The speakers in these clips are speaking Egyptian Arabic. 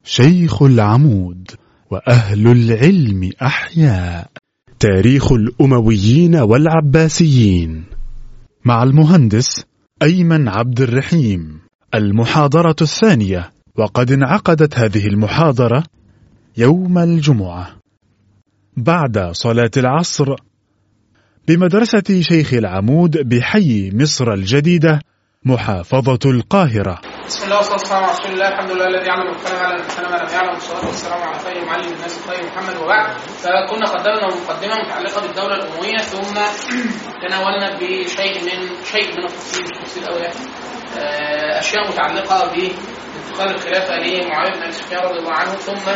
شيخ العمود وأهل العلم أحياء تاريخ الأمويين والعباسيين مع المهندس أيمن عبد الرحيم المحاضرة الثانية وقد انعقدت هذه المحاضرة يوم الجمعة بعد صلاة العصر بمدرسة شيخ العمود بحي مصر الجديدة محافظة القاهرة بسم الله والصلاه والسلام على رسول الله الحمد لله الذي علم القلم على الانسان ما لم يعلم والصلاه والسلام على خير معلم الناس خير محمد وبعد فكنا قدمنا مقدمه متعلقه بالدوله الامويه ثم تناولنا بشيء من شيء من التفصيل مش تفصيل قوي يعني آه، اشياء متعلقه بانتقال الخلافه لمعاويه بن ابي سفيان رضي الله عنه ثم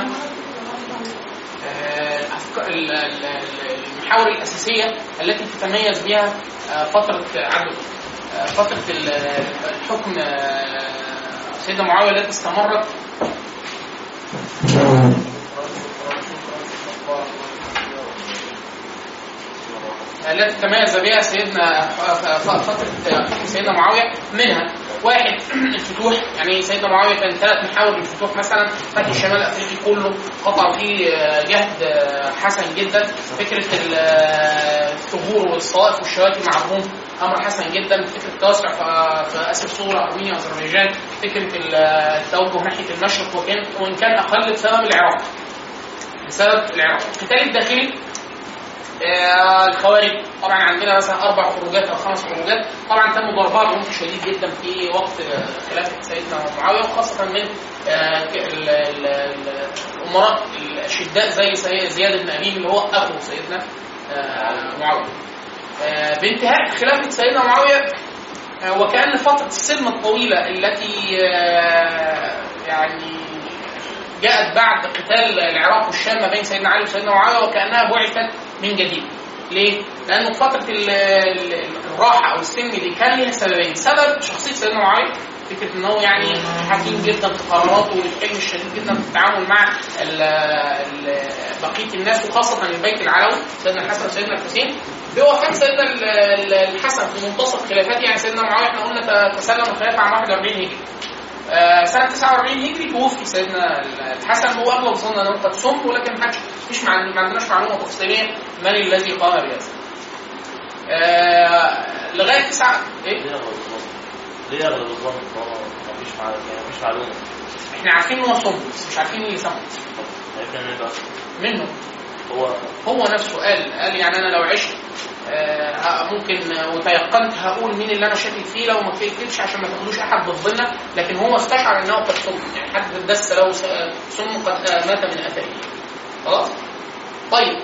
آه، أفك- ال- ال- ال- المحاور الاساسيه التي تتميز بها آه، فتره عبد آه، فتره ال- الحكم آه، سيدنا معاويه التي استمرت التي تميز بها سيدنا فترة حكم سيدنا معاوية منها واحد الفتوح يعني سيدنا معاوية كان ثلاث محاور للفتوح مثلا فتح الشمال الأفريقي كله قطع فيه جهد حسن جدا فكرة الثغور والصوائف والشواكي مع الروم أمر حسن جدا فكرة التوسع في في آسيا الصغرى أرمينيا أذربيجان فكرة التوجه ناحية المشرق وكان وإن كان أقل بسبب العراق بسبب العراق القتال الداخلي آه، الخوارج طبعا عندنا مثلا اربع خروجات او خمس خروجات طبعا تم ضربها بعنف شديد جدا في وقت آه، خلافه سيدنا معاويه وخاصه من آه، ك- ال- ال- ال- الامراء الاشداء زي سي- زياد بن امين اللي هو اخو سيدنا آه، معاويه آه، بانتهاء خلافه سيدنا معاويه آه، وكان فتره السلم الطويله التي آه، يعني جاءت بعد قتال العراق والشام ما بين سيدنا علي وسيدنا معاويه وكانها بعثت من جديد. ليه؟ لانه فتره ال- ال- الراحه او السن دي كان ليها سببين، سبب شخصيه سيدنا معاويه فكره ان هو يعني حكيم جدا في قراراته والحلم الشديد جدا في التعامل مع ال- ال- بقيه الناس وخاصه البيت العلوي سيدنا الحسن وسيدنا الحسين بوفاه سيدنا ال- ال- الحسن في منتصف خلافته يعني سيدنا معاويه احنا قلنا تسلم الخلافه عام 41 هجري آه، سنة 49 هجري توفي سيدنا الحسن هو أغلب ظن أنه قد صم ولكن ما حدش مفيش مع- ما عندناش معلومة تفصيلية من الذي قام بهذا. آه، لغاية تسعة إيه؟ ليه اغلب الظن؟ ليه اغلب الظن طالما مفيش معلومه يعني مفيش معلومه إحنا عارفين إن هو صم بس مش عارفين اللي سمع هيكون ايه بقى؟ منه هو هو نفسه قال قال يعني أنا لو عشت آه، ممكن آه، وتيقنت هقول مين اللي انا شاكك فيه لو ما كتبش عشان ما تاخدوش احد بالظنه لكن هو استشعر انه قد صم يعني حد دس له س- سم قد آه، مات من اثره خلاص طيب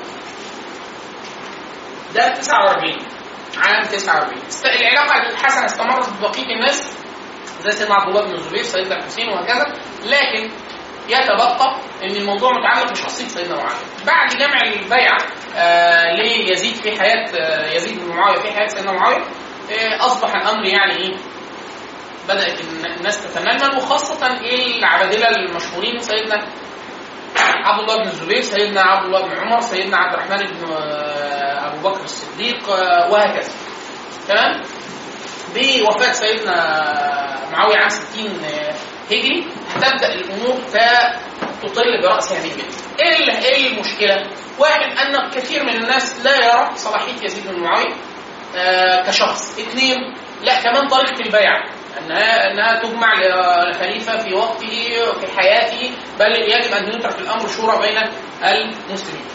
ده 49 عام 49 است- العلاقه الحسنه استمرت ببقيه الناس زي سيدنا عبد الله بن الزبير سيدنا الحسين وهكذا لكن يتبقى ان الموضوع متعلق بشخصيه سيدنا معاويه بعد جمع البيعه آه ليزيد في حياه آه يزيد بن معاويه في حياه سيدنا معاويه آه اصبح الامر يعني ايه بدات الن- الناس تتململ وخاصه العبادله المشهورين سيدنا عبد الله بن الزبير سيدنا عبد الله بن عمر سيدنا عبد الرحمن بن آه، ابو بكر الصديق آه، وهكذا تمام بوفاه سيدنا معاويه عام 60 هجري هتبدا الامور ت- تطل براسها من جديد. ايه ال- ايه المشكله؟ واحد ان كثير من الناس لا يرى صلاحيه يزيد بن معاويه آه، كشخص. اثنين لا كمان طريقه البيعه انها انها تجمع ل- لخليفه في وقته في حياته بل يجب ان يترك الامر شورى بين المسلمين.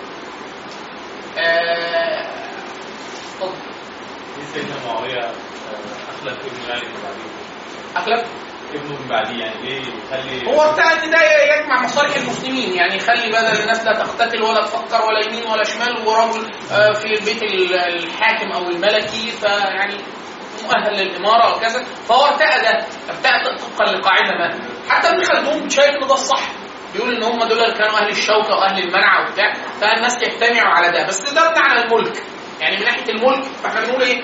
آه، اتفضل. ليه سيدنا معاوية آه، أخلف ابنه يعني من بعديه؟ اخلف ابنه من بعديه يعني ليه يخلي هو ابتدى ان ده يجمع مصالح المسلمين يعني يخلي بدل الناس لا تقتتل ولا تفكر ولا يمين ولا شمال ورجل آه، في البيت ال- الحاكم او الملكي فيعني مؤهل للاماره او كذا فهو ارتأى ده ارتأى طبقا لقاعده ما حتى ابن خلدون شايف ان ده الصح بيقول ان هم دول اللي كانوا اهل الشوكه واهل المنع وبتاع فالناس يجتمعوا على ده بس ده على الملك يعني من ناحيه الملك فاحنا بنقول ايه؟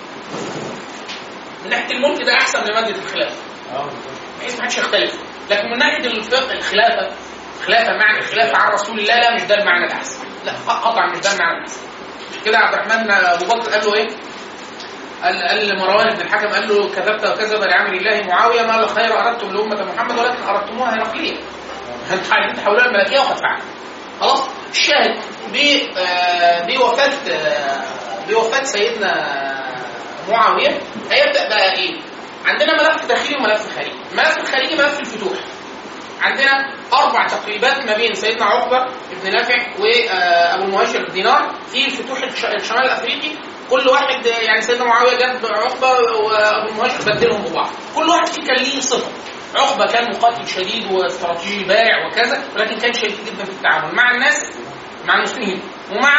من ناحيه الملك ده احسن لماده الخلافه اه بالظبط. بحيث ما حدش يختلف لكن من ناحيه الفقه الخلافه خلافه معنى الخلافه عن رسول الله لا مش ده المعنى الاحسن لا قطعا مش ده المعنى الاحسن كده عبد الرحمن ابو بكر قال له ايه؟ قال قال لمروان بن الحكم قال له كذبت وكذب لعمل الله معاويه ما لا خير اردتم لامه محمد ولكن اردتموها هرقليه تحولها الملكيه وقد فعل خلاص الشاهد ب- آه، بوفاه آه، بوفاه سيدنا معاويه هيبدا بقى ايه؟ عندنا ملف داخلي وملف خارجي، الملف الخارجي ملف الفتوح عندنا اربع تقريبات ما بين سيدنا عقبه بن نافع وابو المهاجر دينار في الفتوح الش- الشمال الافريقي كل واحد آه، يعني سيدنا معاويه جاب عقبه وابو المهاجر بدلهم ببعض كل واحد فيه كان ليه صفه عقبه كان مقاتل شديد واستراتيجي بارع وكذا ولكن كان شديد جدا في التعامل مع الناس مع المسلمين ومع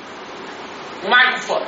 ومع الكفار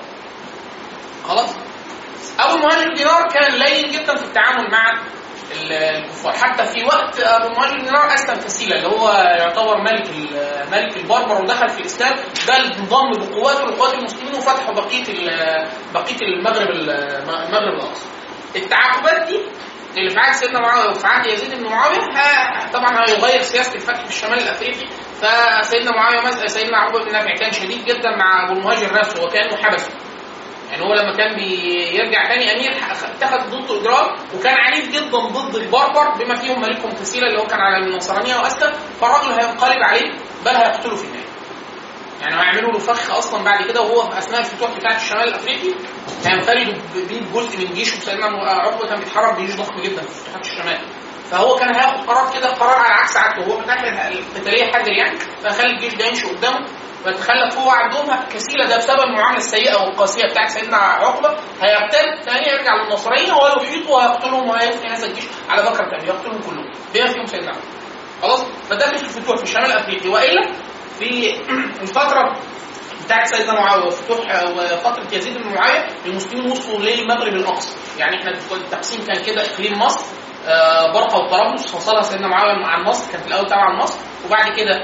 خلاص ابو المهاجر دينار كان لين جدا في التعامل مع ال- الكفار حتى في وقت ابو المهاجر دينار اسلم كسيلا اللي هو يعتبر ملك ال- ملك البربر ودخل في الاسلام ده انضم بقواته لقوات المسلمين وفتحوا بقيه ال- بقيه المغرب ال- المغرب الاقصى التعاقبات دي اللي في عهد سيدنا معاويه وفي عهد يزيد بن معاويه ه- طبعا هيغير سياسه الفتح في الشمال الافريقي فسيدنا معاويه مس- سيدنا عقبه بن نافع كان شديد جدا مع ابو المهاجر نفسه وكانه حبسه يعني هو لما كان بيرجع تاني امير ح- اتخذ ضده اجراء وكان عنيف جدا ضد البربر بما فيهم ملكهم كسيلا اللي هو كان على النصرانيه واسلم فالراجل هينقلب عليه بل هيقتله في النهايه. يعني هيعملوا له فخ اصلا بعد كده وهو في اثناء الفتوح بتاعت الشمال الافريقي هينفردوا ب- بيه بجزء من جيشه سيدنا عقبه كان بيتحرك بجيش ضخم جدا في فتوحات الشمال. فهو كان هياخد قرار كده قرار على عكس عادته هو من ناحيه القتاليه حذر يعني فخلي الجيش ده يمشي قدامه فتخلف هو عندهم كسيله ده بسبب المعامله السيئه والقاسيه بتاعت سيدنا عقبه هيرتد ثاني يرجع للنصرانيه ويحيطوا ويقتلهم ويفني هذا الجيش على بكر تاني يقتلهم كلهم بما فيهم سيدنا عقبه خلاص فده في الفتوح في الشمال الافريقي والا في الفتره بتاعت سيدنا معاويه وفتوح وفتره يزيد بن معاويه المسلمين وصلوا للمغرب الاقصى يعني احنا التقسيم كان كده اقليم مصر آه، برقه وطرابلس فصلها سيدنا معاويه عن مصر كانت الاول تابعه لمصر وبعد كده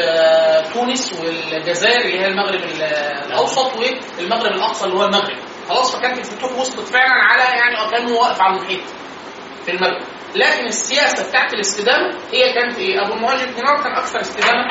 آه، تونس والجزائر اللي هي المغرب ال- الاوسط والمغرب الاقصى اللي هو المغرب خلاص فكانت الفتوح وصلت فعلا على يعني كانه واقف على المحيط في المغرب لكن السياسه بتاعت الاستدامه هي كانت ايه؟ ابو المهاجر دينار كان اكثر استدامه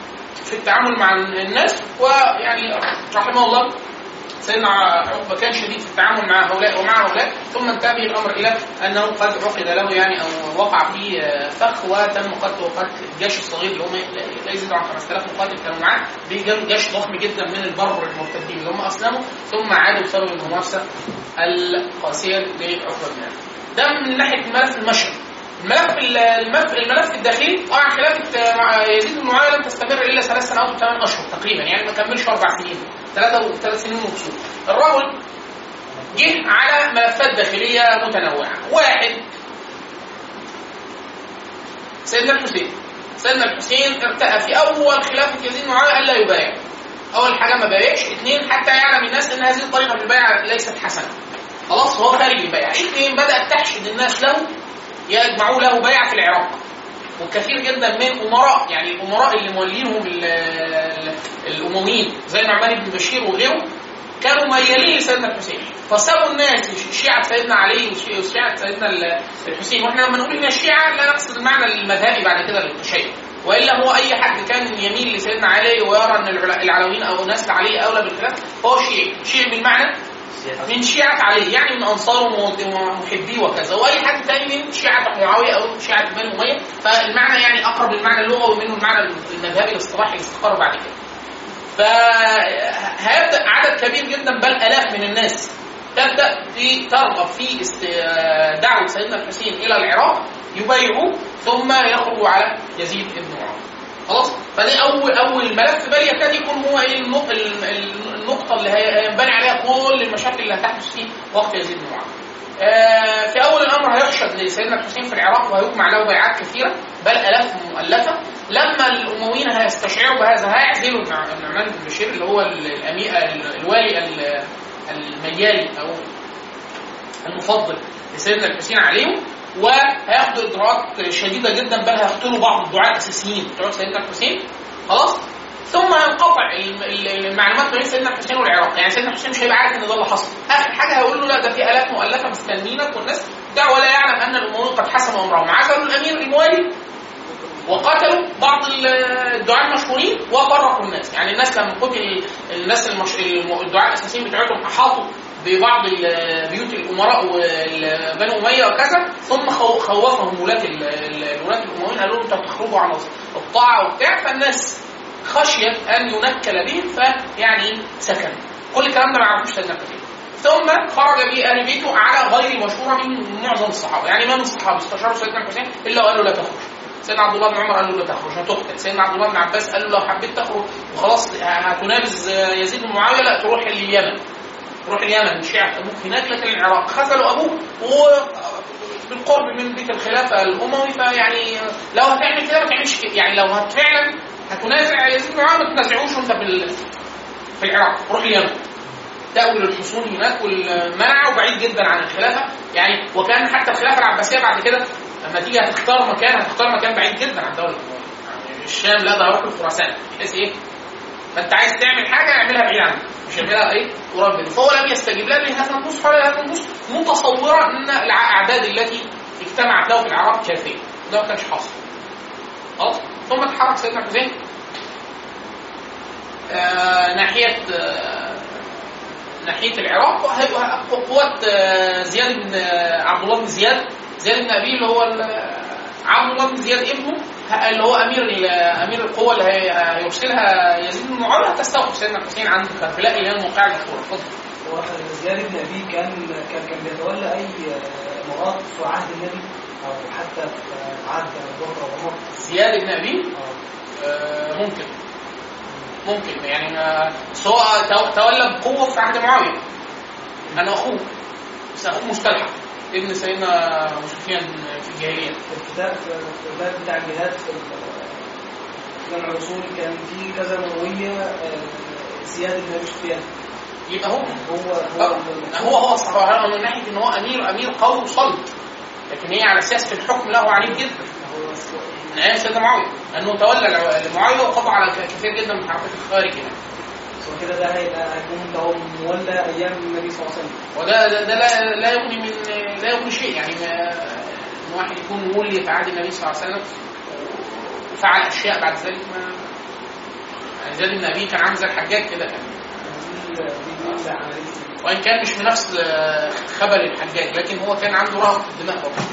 في التعامل مع الناس ويعني رحمه الله سيدنا عقبه كان شديد في التعامل مع هؤلاء ومع هؤلاء ثم انتهى به الامر الى انه قد عقد له يعني او وقع فيه فخ وتم قتل وقتل الجيش الصغير اللي هم لا يزيدوا عن 5000 مقاتل كانوا معاه بجيش ضخم جدا من البربر المرتدين اللي هم اسلموا ثم عادوا بسبب الممارسه القاسيه لعقبه بن عامر. ده من ناحيه الملف المشرق الملف الملف, الملف الداخلي طبعا خلافه مع يزيد بن معاويه لم تستمر الا ثلاث سنوات وثمان اشهر تقريبا يعني ما كملش اربع سنين ثلاثه ثلاث سنين وكسور الرجل جه على ملفات داخليه متنوعه واحد سيدنا الحسين سيدنا الحسين ارتأى في اول خلافه يزيد بن معاويه الا يبايع اول حاجه ما بايعش اثنين حتى يعلم الناس ان هذه الطريقه في البيع ليست حسنه خلاص هو خارج البيع اثنين بدات تحشد الناس له يجمعوا له بيع في العراق وكثير جدا من امراء يعني الامراء اللي مولينهم ال- ال- الامويين زي نعمان بن بشير وغيره كانوا ميالين لسيدنا الحسين فسابوا الناس شيعة سيدنا علي وشي- وشيعة سيدنا ال- الحسين واحنا لما نقول هنا الشيعة لا نقصد المعنى المذهبي بعد كده للتشيع والا هو اي حد كان يميل لسيدنا علي ويرى ان العلا- العلويين او ناس علي اولى بالخلاف فهو شيعي شيعي بالمعنى من شيعة علي يعني من أنصاره ومحبيه وكذا وأي حد تاني من شيعة معاوية أو شيعة بني أمية فالمعنى يعني أقرب للمعنى اللغوي منه المعنى المذهبي الاصطلاحي اللي استقر بعد كده فهيبدأ عدد كبير جدا بل آلاف من الناس تبدأ في ترغب في است- دعوة سيدنا الحسين إلى العراق يبايعوه ثم يخرجوا على يزيد بن معاوية خلاص فدي اول اول ملف بل يكاد يكون هو ايه النق- ال- ال- النقطه اللي هي- هينبني عليها كل المشاكل اللي هتحدث في وقت يزيد بن معاويه. آه، في اول الامر هيحشد لسيدنا الحسين في العراق وهيجمع له بيعات كثيره بل الاف مؤلفه لما الامويين هيستشعروا بهذا هيعزلوا النع- النعمان بن بشير اللي هو ال- الامير ال- الوالي ال- الميالي او المفضل لسيدنا الحسين عليهم وهياخدوا اجراءات شديده جدا بل هيقتلوا بعض الدعاة الاساسيين بتوع سيدنا الحسين خلاص ثم ينقطع ال- ال- المعلومات ما بين سيدنا الحسين والعراق يعني سيدنا الحسين مش هيبقى عارف ان ده اللي حصل اخر حاجه هيقول له لا ده في الاف مؤلفه مستنينك والناس بتاع ولا يعلم ان الامويين قد حسموا امرهم عزلوا الامير الموالي وقتلوا بعض ال- الدعاة المشهورين وفرقوا الناس يعني الناس لما قتل الناس المش... الم- الدعاة الاساسيين بتوعتهم احاطوا ببعض ال- بيوت الامراء وبني اميه وكذا ثم خو- خوفهم ولاة ال- ال- ولاة الامويين قالوا لهم انتوا هتخرجوا عن الطاعه وبتاع فالناس خشيت ان ينكل بهم فيعني سكنوا كل الكلام ده ما يعرفوش سيدنا الحسين ثم خرج به اهل بيته على غير المشوره من معظم الصحابه يعني ما من الصحابه استشاروا سيدنا الحسين الا وقالوا لا تخرج سيدنا عبد الله بن عمر قال له لا تخرج هتقتل سيدنا عبد الله بن عباس قال له لو حبيت تخرج وخلاص هتنابز يزيد بن معاويه لا تروح اليمن تروح اليمن شيعة ابوك هناك لكن العراق خذلوا ابوه وبالقرب من بيت الخلافه الاموي فيعني لو هتعمل كده ما تعملش كده يعني لو هت فعلا هتنازع يزيد بن معاويه ما تنازعوش وانت في ال- في العراق روح اليمن تأويل الحصون هناك والمنع وبعيد جدا عن الخلافه يعني وكان حتى الخلافه العباسيه بعد كده لما تيجي هتختار مكان هتختار مكان بعيد جدا عن الدوله الامويه يعني الشام لا ده هروح لخراسان بحيث ايه فانت عايز تعمل حاجه اعملها بعيد عنك مش اعملها ايه قريب منه فهو لم يستجيب لا لهذا النصح ولا لهذا النصح متصورا ان الاعداد التي اجتمعت له في العراق كافيه ده ما كانش حاصل خلاص ثم تحرك سيدنا الحسين آه ناحيه آه ناحيه العراق وهي- قوات آه زياد بن آه عبد الله بن زياد زياد بن ابي اللي هو ال- عبد الله بن زياد ابنه ه- اللي هو امير ال- امير القوه اللي هي- هيرسلها يزيد بن معاويه تستوقف سيدنا الحسين عند كربلاء اللي هي الموقعه المشهوره اتفضل وزياد بن ابي كان كان كان بيتولى اي مرات في عهد النبي او حتى في عهد ابو بكر وعمر زياد بن ابي آه. آه، ممكن ممكن يعني ما- بس هو تو- تولى بقوه في عهد معاويه انا اخوه بس اخوه مستلحق ابن سيدنا ابو سفيان في الجاهليه في الكتاب في الباب بتاع الجهاد في ال- جمع الرسول كان في كذا مرويه آه، زياد بن ابي سفيان يبقى هو هو آه، هو هو هو صراحه من ناحيه ان هو امير امير قوي وصلب لكن هي على اساس في الحكم له عنيف جدا من ايام سيدنا معاويه لانه تولى الع- معاويه وقضى على ك- كثير جدا من حركات الخوارج يعني بس كده ده هيبقى هيكون ده هو مولى ايام النبي صلى الله عليه وسلم وده ده, ده لا, لا يغني من لا يغني شيء يعني ما ان واحد يكون مولي في عهد النبي صلى الله عليه وسلم وفعل اشياء بعد ذلك ما يعني زياد بن ابي كان عامل زي الحجاج كده كان دي دي دي عمليه وان كان مش من نفس آه، خبل الحجاج لكن هو كان عنده رهبه الدماء برضه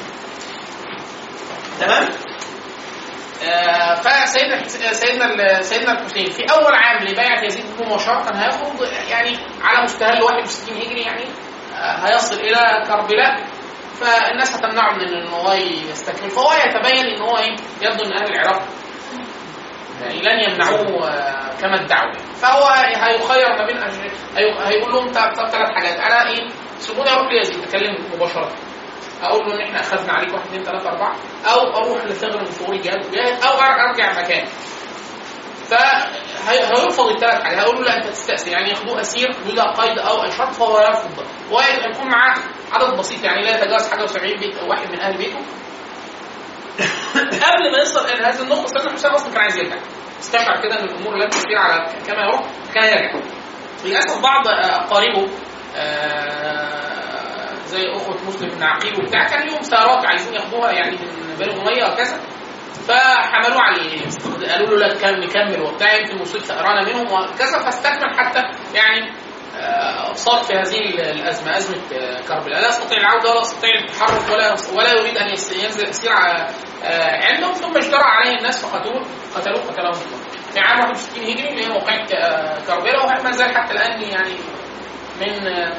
تمام آه فسيدنا سيدنا ال- سيدنا الحسين في اول عام لبيعه يزيد بن مباشره هيخرج يعني على مستهل 61 هجري يعني آه هيصل الى كربلاء فالناس هتمنعه من ان هو يستكمل فهو يتبين ان هو ايه يبدو ان اهل العراق يعني لن يمنعوه آه، كما ادعوا فهو هيخير ما بين أج- هي- هيقول لهم طب طب ثلاث حاجات انا ايه سيبوني اروح ليزيد اكلم مباشره اقول له ان احنا اخذنا عليك واحد اثنين ثلاثه اربعه او اروح لثغر من ثغور الجهاد والجهاد او أر- ارجع مكان فهيرفض الثلاث حاجات هيقول له لا انت تستأسر يعني ياخدوه اسير بلا قيد او اي شرط فهو يرفض ده ويكون معاه عدد بسيط يعني لا يتجاوز حاجه و70 بيت او واحد من اهل بيته قبل ما يصل الى هذه النقطه سيدنا حسين اصلا كان عايز يرجع استشعر كده ان الامور لن تسير على كما يروح فكان يرجع للاسف بعض اقاربه آه، زي اخوه مسلم بن عقيل وبتاع كان ليهم ثارات عايزين ياخدوها يعني من بني اميه وكذا فحملوه عليه قالوا له لا تكمل نكمل وبتاع يمكن وصلت ثأرانة منهم وكذا فاستكمل حتى يعني آه، صار في هذه الازمه ازمه آه، كربلاء لا يستطيع العوده ولا يستطيع التحرك ولا ولا يريد ان يس- ينزل يسير على- آه، عندهم ثم اجترأ عليه الناس فقتلوه قتلوه قتلهم الله في عام 61 هجري اللي هي موقعة آه، كربلاء وما زال حتى الان يعني من آه،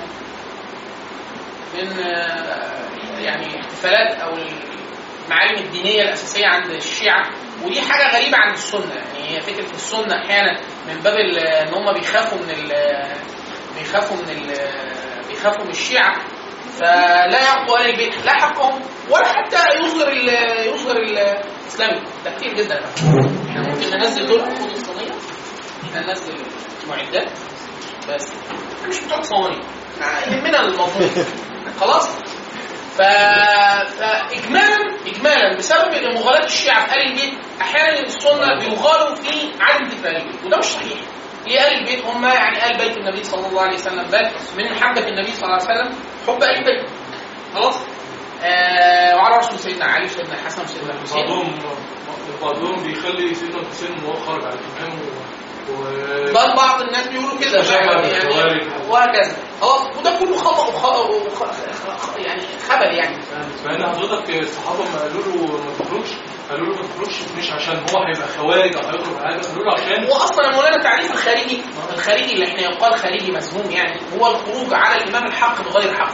من آه، يعني احتفالات او المعالم الدينيه الاساسيه عند الشيعه ودي حاجه غريبه عند السنه يعني هي فكره السنه احيانا من باب ال- ان هم بيخافوا من ال- بيخافوا من ال- بيخافوا من الشيعه فلا يعطوا اهل البيت لا حقهم ولا حتى يظهر ال- يظهر الاسلامي ده كتير جدا احنا ممكن ننزل دول خد الصينيه احنا ننزل معدات بس احنا مش بتوع صواني احنا يهمنا المضمون خلاص ف... فاجمالا اجمالا بسبب ان مغالاه الشيعه في ال البيت احيانا السنه بيغالوا في عدم ذكر ال البيت وده مش صحيح ليه ال البيت هم يعني ال بيت النبي صلى الله عليه وسلم بل من محبه النبي صلى الله عليه وسلم حب ال البيت خلاص آه وعلى رسول سيدنا علي وسيدنا الحسن وسيدنا الحسين بعضهم بعضهم بيخلي سيدنا الحسين وهو خارج على الامام و- بل بعض الناس بيقولوا كده شبه يعني الخوارج. وهكذا خلاص وده كله خطا وخ- وخ- خ- يعني خبل يعني مع ان حضرتك الصحابه ما قالوا له ما تخرجش قالوا له ما تخرجش مش عشان هو هيبقى خوارج او هيخرج حاجه قالوا له عشان واصلا يا مولانا تعريف الخارجي الخارجي اللي احنا يقال خارجي مسموم يعني هو الخروج على الامام الحق بغير حق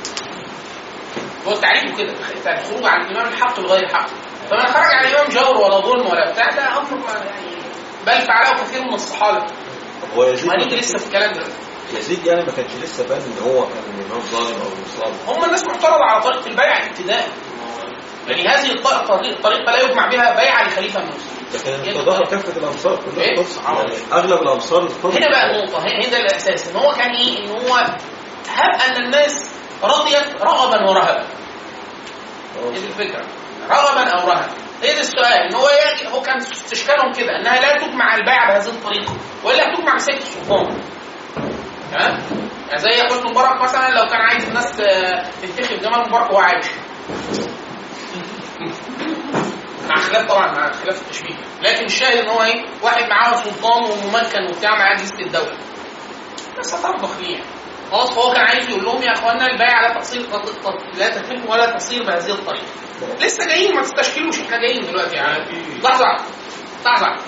هو تعريفه كده الخروج على الامام الحق بغير حق فمن خرج على الامام جور ولا ظلم ولا بتاع ده امر ما يعني بل فعله كثير من الصحابه هو يزيد ما وهنيجي كانش- لسه في الكلام ده يزيد يعني ما كانش لسه بان ان هو كان امام ظالم او مصاب هم الناس معترضه على طريقه البيع ابتداء يعني هذه الطريقه الطريقه لا يجمع بها بيع لخليفه من المسلمين لكن تظاهر كافه الامصار كلها إيه؟ بص يعني اغلب الامصار الفضل هنا بقى النقطة هنا هنا الأساس إن هو كان إيه؟ إن هو هب أن الناس رضيت رغبا ورهبا. هي دي الفكرة. رغبا أو رهبا. هي ده السؤال إن هو يجي هو كان استشكالهم كده إنها لا تجمع البيع بهذه الطريقة وإلا تجمع بسيف السلطان. تمام؟ يعني زي حسني مبارك مثلا لو كان عايز الناس آه، تنتخب جمال مبارك وهو عايش. مع خلاف طبعا مع خلاف التشبيه لكن الشاهد ان هو ايه واحد معاه سلطان وممكن وبتاع معاه جيزه الدوله بس هترضخ ليه يعني. خلاص فهو كان عايز يقول لهم يا اخوانا البيعه لا تصير لا تتم ولا تصير بهذه الطريقه لسه جايين ما تستشكلوش احنا جايين دلوقتي يعني لحظه واحدة. لحظه واحدة.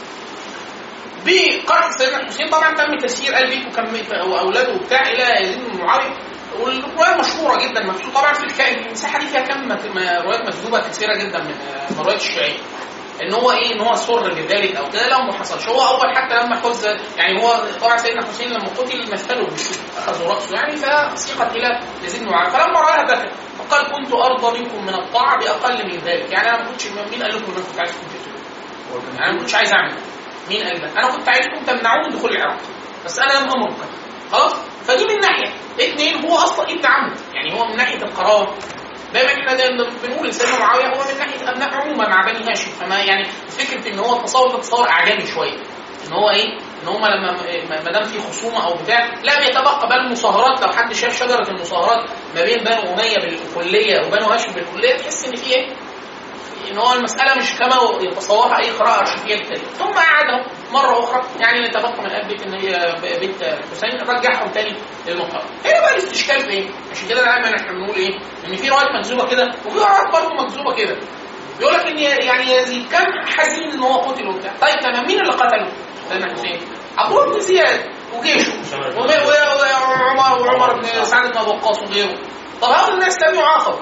بقتل سيدنا الحسين طبعا تم تسيير ال بيت وكم واولاده وبتاع الى يزيد بن معاويه والروايه مشهوره جدا مكتوب طبعا في الك- المساحه دي فيها كم مت- م- روايات مكذوبه كثيره جدا من من روايات الشيعيه ان هو ايه ان هو سر بذلك او كده لا ما حصلش هو اول حتى لما حز يعني هو طبعا سيدنا الحسين لما قتل مثله بالسيف اخذوا راسه يعني فسيقت الى يزيد بن معاويه فلما راها بكى فقال كنت ارضى منكم من الطاعه باقل من ذلك يعني انا ما كنتش مين قال لكم ان انا كنت عايزكم تقتلوا انا ما كنتش عايز اعمل مين قال ده؟ انا كنت عايزكم تمنعوني من دخول العراق بس انا لم امر بكده خلاص فدي من ناحيه اثنين هو اصلا ابن عمه يعني هو من ناحيه القرار دايما احنا دايما بنقول ان سيدنا معاويه هو من ناحيه ابناء عموما مع بني هاشم فما يعني فكره ان هو التصور ده تصور اعجمي شويه ان هو ايه ان هم لما ما دام في خصومه او بتاع لا بيتبقى بل المصاهرات لو حد شاف شجره المصاهرات ما بين بنو اميه بالكليه وبنو هاشم بالكليه تحس ان في ايه ان هو المساله مش كما يتصورها اي قراءه ارشيفيه للتاريخ ثم قعدهم مره اخرى يعني نتبقى من اب بيت ان هي بيت الحسين رجعهم تاني للمقام هنا بقى الاستشكال في ايه؟ عشان كده دايما احنا بنقول ايه؟ ان في روايات مكذوبه كده وفي روايات برضه مكذوبه كده يقول لك ان يعني يزيد كان حزين ان هو قتل وبتاع طيب تمام مين اللي قتله؟ سيدنا الحسين عبد الله بن زياد وجيشه وم- و- وعمر وعمر بن سعد بن ابي وقاص وغيره طب هؤلاء الناس لم يعاقبوا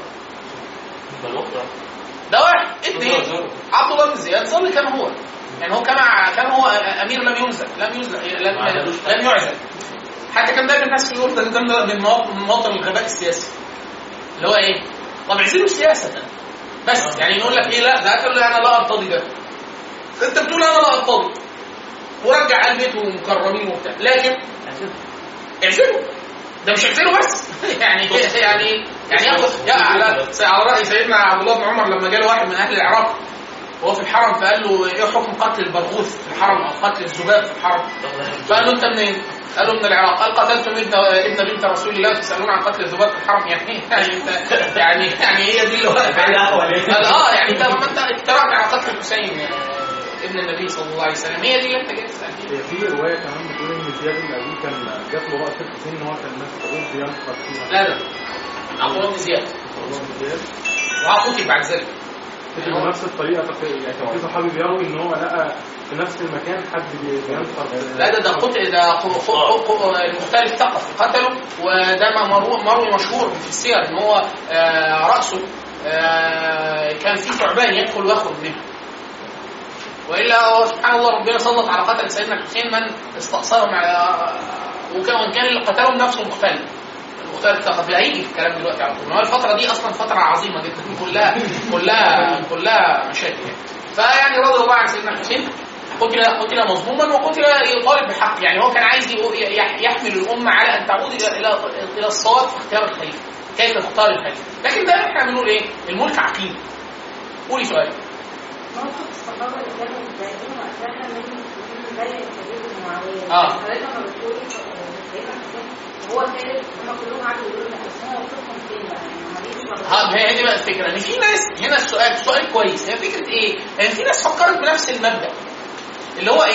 ده واحد اثنين عبد الله بن زياد ظل كما هو يعني هو كما كان هو امير لم ينزل لم ينزل لم, لم يعزل حتى كان دايما الناس يقول ده ده من مواطن من مواطن الغباء السياسي اللي هو ايه؟ طب اعزلوا سياسة بس يعني يقول لك ايه لا ده قال انا لا ارتضي ده انت بتقول انا لا ارتضي ورجع قال بيته ومكرمين وبتاع لكن اعزلوا ده مش اعزلوا بس يعني يعني يعني ياخد يا على على راي سيدنا عبد الله بن عمر لما جاله واحد من اهل العراق وهو في الحرم فقال له ايه حكم قتل البرغوث في الحرم او قتل الذباب في الحرم فقال له انت منين؟ قال له من العراق قال قتلتم ابن ابن بنت رسول الله تسالون عن قتل الذباب في الحرم يعني يعني انت يعني يعني هي دي اللي واقف قال اه يعني انت لما انت اقترعت على قتل الحسين آه، ابن النبي صلى الله عليه وسلم هي دي اللي انت جاي تسال فيها هي في روايه كمان بتقول ان زياد بن ابي كان جات له وقت الحسين ان هو كان مسؤول بينقض فيها لا لا عبد الله بن زياد الله بن زياد وقتل بعد ذلك كتب بنفس الطريقه تقريبا يعني كان في صحابي بيروي ان هو لقى في نفس المكان حد بي- بينقض لا ده ده قتل ده خ- خ- خ- المختلف ثقف قتله وده مروي مروي مشهور في السير ان هو آه، راسه آه، كان في ثعبان يدخل ويخرج منه والا هو سبحان الله ربنا سلط على قتل سيدنا الحسين من استأصلهم على وكان وإن كان اللي قتلهم نفسه مختلف المختلف ثقف هيجي في الكلام دلوقتي على طول هو الفتره دي اصلا فتره عظيمه جدا كلها كلها كلها مشاكل يعني فيعني رضي الله عن سيدنا الحسين قتل قتل مظلوما وقتل يطالب بحق يعني هو كان عايز يقو- يح- يحمل الامه على ان تعود الى الى الى الصواب في اختيار الخليفه كيف تختار الخليفه لكن ده احنا بنقول ايه الملك عقيم قولي سؤال موقف الصحابة اللي كانوا متضايقين وقتها من من بيع الحديث المعاوية آه. حضرتك لما بتقولي سيدنا حسين وهو ثالث هم كلهم قعدوا يقولوا لنا بس هو موقفهم فين بقى يعني هم ليه ها هي دي بقى الفكره ان في ناس هنا السؤال سؤال كويس هي فكره ايه؟ ان في ناس فكرت بنفس المبدا اللي هو ايه؟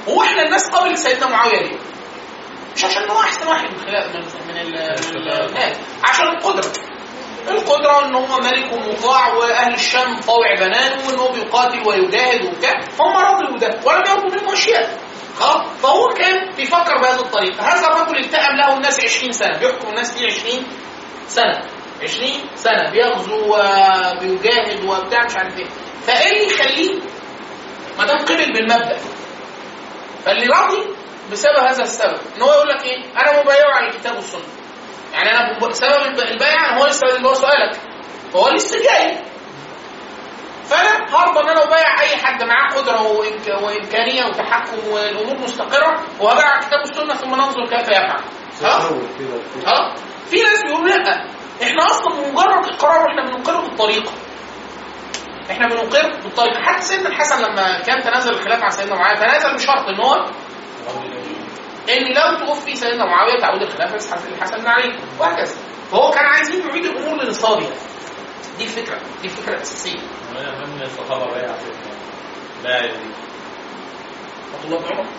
هو احنا الناس قبلت سيدنا معاويه ليه؟ مش عشان هو احسن واحد من خلال من من ال- من الناس عشان القدره القدره ان هو ملك ومطاع واهل الشام طاوع بنانه وان هو بيقاتل ويجاهد وبتاع هم رضوا ده ولم يرضوا منه اشياء خلاص فهو كان بيفكر بهذه الطريقه هذا الرجل التئم له الناس 20 سنه بيحكم الناس فيه 20 سنه 20 سنه بيغزو وبيجاهد وبتاع مش عارف ايه فايه اللي يخليه ما دام قبل بالمبدا فاللي راضي بسبب هذا السبب ان هو يقول لك ايه انا مبايع على الكتاب والسنه يعني انا ب- سبب الب- البيع هو لسه اللي هو سؤالك فهو لسه جاي فانا هرضى ان انا ابايع اي حد معاه قدره وإمك- وامكانيه وتحكم والامور مستقره وهبايع على الكتاب والسنه ثم ننظر كيف يفعل خلاص اه في ناس بيقولوا لا احنا اصلا مجرد اقرار واحنا بنقر بالطريقه احنا بنقر بالطريقه حتى سيدنا الحسن لما كان تنازل الخلافه عن سيدنا معاويه تنازل بشرط ان هو ان لو توفي سيدنا معاويه تعود الخلافه للحسن بن علي وهكذا فهو كان عايزين نعيد الامور لنصابها دي الفكره دي الفكره الاساسيه من الصحابه بايع سيدنا لا يزيد عبد الله بن عمر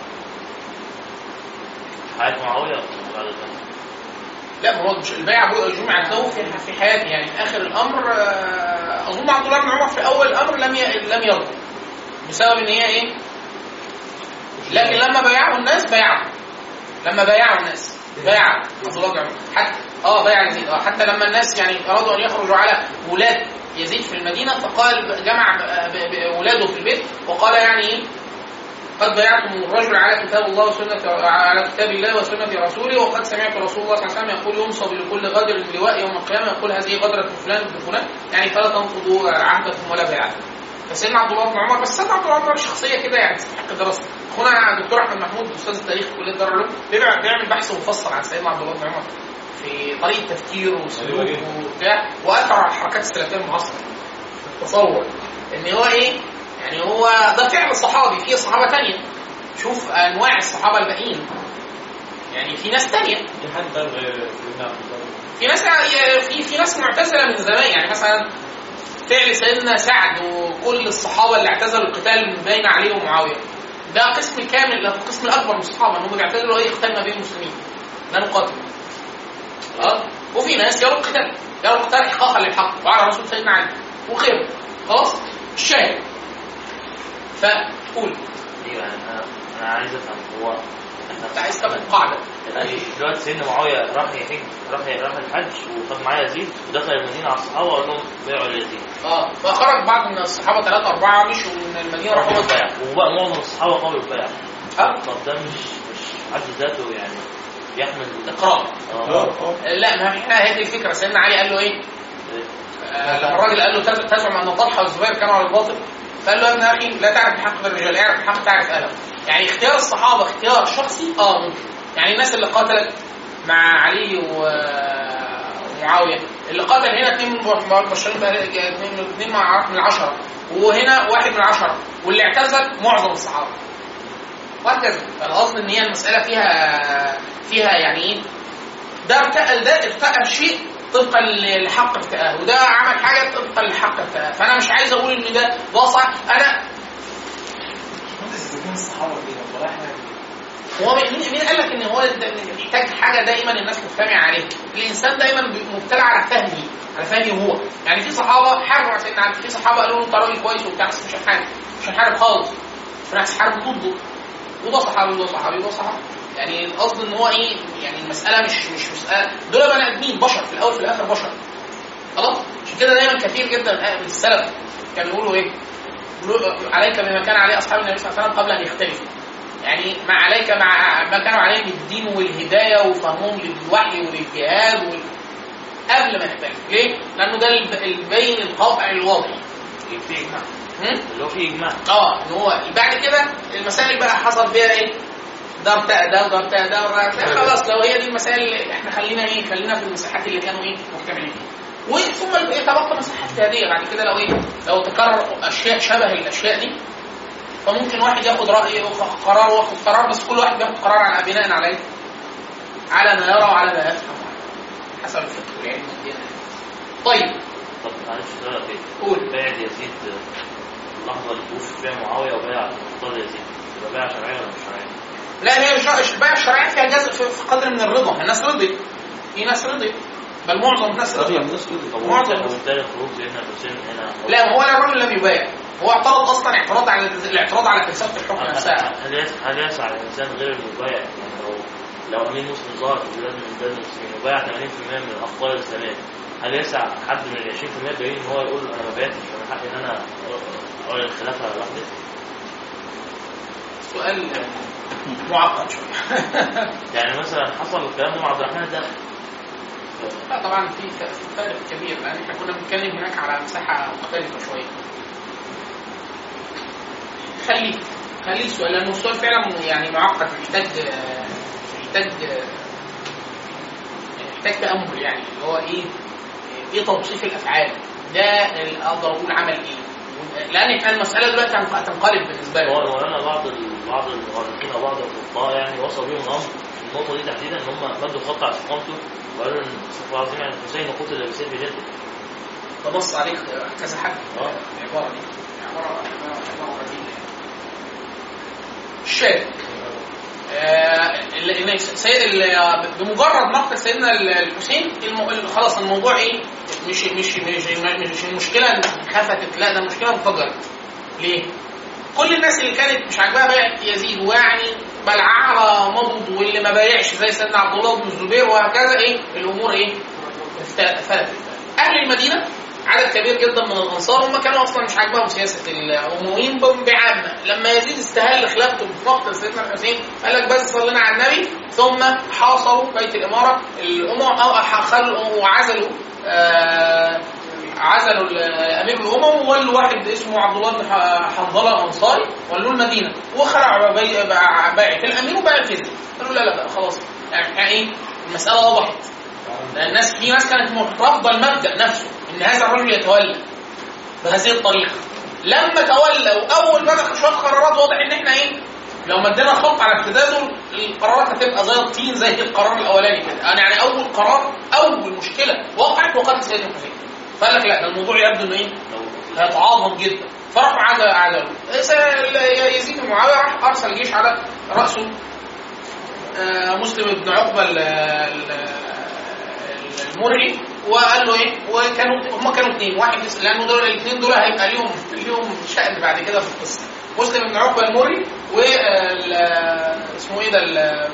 حياة معاوية بعد ذلك لا ما هو مش البيع جمعت له في في حياته يعني في اخر الامر آه، اظن عبد الله بن عمر في اول الامر لم ي... لم يرضى بسبب ان هي ايه؟ لكن لما بايعه الناس بايعه لما بايعوا الناس بايع عبد الله بن عمر حتى اه بايع يزيد اه حتى لما الناس يعني ارادوا ان يخرجوا على ولاد يزيد في المدينه فقال جمع ب- ب- ب- ولاده في البيت وقال يعني ايه قد بايعتم الرجل على كتاب الله وسنة على كتاب الله وسنة رسوله وقد سمعت رسول الله صلى الله عليه وسلم يقول ينصب لكل غدر لواء يوم القيامة يقول هذه غدرة فلان بن فلان يعني فلا تنقضوا عهدكم ولا بيعتكم فسيدنا عبد الله بن عمر بس سيدنا عبد الله بن عمر شخصية كده يعني تستحق دراسة اخونا الدكتور احمد محمود استاذ التاريخ في كلية دار العلوم بيبع- بيعمل بحث مفصل عن سيدنا عبد الله بن عمر في طريقة تفكيره وسلوكه وبتاع واثر على الحركات السلفية المعاصرة تصور ان هو ايه يعني هو ده فعل صحابي في صحابه تانية شوف انواع الصحابه الباقيين يعني في ناس تانية في حد بقى غير سيدنا عبد الله في ناس في في ناس معتزله من زمان يعني مثلا فعل سيدنا سعد وكل الصحابه اللي اعتزلوا القتال من بين علي ومعاويه ده قسم كامل ده القسم الاكبر من الصحابه انهم بيعتزلوا اي قتال ما بين المسلمين لا نقاتل اه وفي ناس يروا القتال يروا القتال احقاقا للحق وعلى رسول سيدنا علي وغيره خلاص الشاهد فقول ايوه يعني انا انا عايز افهم هو انت عايز تاخد قاعده يعني دلوقتي سيدنا معاويه راح يحج راح راح الحج وخد معاه يزيد ودخل المدينه على الصحابه وقال لهم بيعوا يزيد اه فخرج بعض من الصحابه ثلاثه اربعه مشوا من المدينه راحوا راحوا مكه البيع وبقى معظم الصحابه قبلوا البيع اه طب ده مش مش حد ذاته يعني يحمل اقرار اه لا ما احنا هذه الفكره سيدنا علي قال له ايه؟ آه لما الراجل قال له تز- تزعم ان طلحه والزبير كانوا على الباطل فقال له يا ابن اخي لا تعرف بحق الرجال اعرف بحق تعرف اهله يعني اختيار الصحابه اختيار شخصي اه ممكن يعني الناس اللي قاتلت مع علي و- ومعاويه اللي قاتل هنا اثنين من بشرين اثنين اثنين مع- من العشره وهنا واحد من العشره واللي اعتزل معظم الصحابه وهكذا فالقصد ان هي المساله فيها فيها يعني ايه ده ارتقى ده ارتقى بشيء طبقا لحق ارتقاه وده عمل حاجه طبقا لحق ارتقاه فانا مش عايز اقول ان ده ده صح انا هو مين مين قال لك ان هو ده- محتاج حاجه دايما الناس مجتمعه عليها الانسان دايما بي- مبتلى على فهمه على فهمه هو يعني في صحابه حاربوا على سيدنا علي في صحابه قالوا له انت راجل كويس وبتاع بس مش هنحارب مش هنحارب خالص بالعكس حارب ضده وده صحابي وده صحابي وده صحابي يعني القصد ان هو ايه يعني المساله مش مش مساله دول بني ادمين بشر في الاول في الاخر بشر خلاص عشان كده دايما كثير جدا من السلف كانوا يقولوا ايه؟ يقولوا عليك بما كان عليه اصحاب النبي صلى الله عليه وسلم قبل ان يختلفوا يعني ما عليك مع ما كانوا عليه من الدين والهدايه وفهمهم للوحي وللجهاد وال... قبل ما يختلف ليه؟ لانه ده الب- البين القاطع الواضح في اجماع هم؟ اللي هو في اجماع اه ان هو بعد كده المسائل بقى حصل فيها ايه؟ ده ارتقى ده وده ارتقى ده وده ارتقى خلاص لو هي دي المسائل اللي احنا خلينا ايه؟ خلينا في المساحات اللي كانوا ايه؟ مجتمعين فيها. وثم يتبقى مساحات اجتهاديه بعد كده لو ايه؟ لو تكرر اشياء شبه الاشياء دي فممكن واحد ياخد راي وياخد قرار واخد قرار بس كل واحد بياخد قرار على بناء على ايه؟ على ما يرى وعلى ما يفهم حسب الفقه والعلم والدين طيب طب معلش دلوقتي قول بيع يزيد اللحظه اللي توفي فيها معاويه وبيع اقتضى يزيد يبقى بيع شرعيه ولا مش شرعيه؟ لا هي مش بقى الشرعيه فيها جزء في في قدر من الرضا الناس رضيت في ناس رضيت بل معظم الناس اغلب رضيت الناس كده طب معظم- وبالتالي خروج سيدنا الحسين هنا لا ما هو الراجل لم يبايع هو اعترض اصلا اعتراض على الاعتراض على فلسفه الحكم نفسها هل يس- هل يسعى الانسان غير المبايع يعني لو لو امين مسلم ظهر في بلاد من بلاد المسلمين وبايع 80% من الاخطار الاسلاميه هل يسعى حد من ال 20% الباقيين ان هو يقول انا ما بعتش انا حقي ان انا اقول الخلافه لوحدي؟ سؤال معقد شويه يعني مثلا حصل الكلام ده مع عبد الرحمن الداخل لا طبعا في ف- فارق كبير لان احنا كنا بنتكلم هناك على مساحه مختلفه شويه خليه خليه السؤال لانه السؤال فعلا يعني معقد محتاج محتاج محتاج تامل يعني اللي هو ايه ايه توصيف الافعال ده اللي اقدر اقول عمل ايه لان كان المساله دلوقتي هتنق- هتنقلب بالنسبه هو لي هو انا بعض ال- بعض المؤرخين او بعض الفقهاء يعني وصل بيهم الامر في النقطه دي تحديدا ان هم مدوا خط على استقامته وقالوا ان استغفر الله العظيم يعني الحسين قتل بسيف جده فبص عليك كذا حد اه العباره دي عباره عباره عباره رهيبه الشاهد آه، ال- ال- سيد ال- بمجرد مقتل سيدنا ال- الحسين الم- ال- خلاص الموضوع ايه مش مش مش مش المشكله إن خفتت لا ده المشكله انفجرت ليه؟ كل الناس اللي كانت مش عاجباها بيعه يزيد ويعني بلعها مضض واللي ما بايعش زي سيدنا عبد الله بن الزبير وهكذا ايه الامور ايه فلتت اهل المدينه عدد كبير جدا من الانصار هم كانوا اصلا مش عاجباهم سياسه الامويين بعامه لما يزيد استهل خلافته في مقتل سيدنا الحسين قال لك بس صلينا على النبي ثم حاصروا بيت الاماره الامم او خلوا وعزلوا آه عزلوا ال- امير الامم وولوا واحد اسمه عبد الله بن ح- حنظله الانصاري ولوا المدينه وخلعوا بي- بع- بيعه الامير وبيعه الفزل قالوا لا لا لا خلاص يعني إحنا ايه المساله وضحت لأن الناس في ناس كانت رافضه المبدا نفسه ان هذا الرجل يتولى بهذه الطريقه لما تولى واول ما دخل شويه قرارات واضح ان احنا ايه لو مدينا خط على امتداده القرارات هتبقى زي الطين زي القرار الاولاني كده أنا يعني اول قرار اول مشكله وقعت وقتل سيدنا الحسين فقال لك لا ده الموضوع يبدو انه ايه لو هيتعاظم جدا فراحوا عزل عزلوا يزيد بن معاويه راح ارسل جيش على راسه آه، مسلم بن عقبه ال- ال- المرعي وقال له ايه وكانوا هم كانوا اثنين واحد اس- لانه دول الاثنين دول هيبقى ليهم ليهم شأن بعد كده في القصه مسلم بن عقبه المري و اسمه ايه ده ال-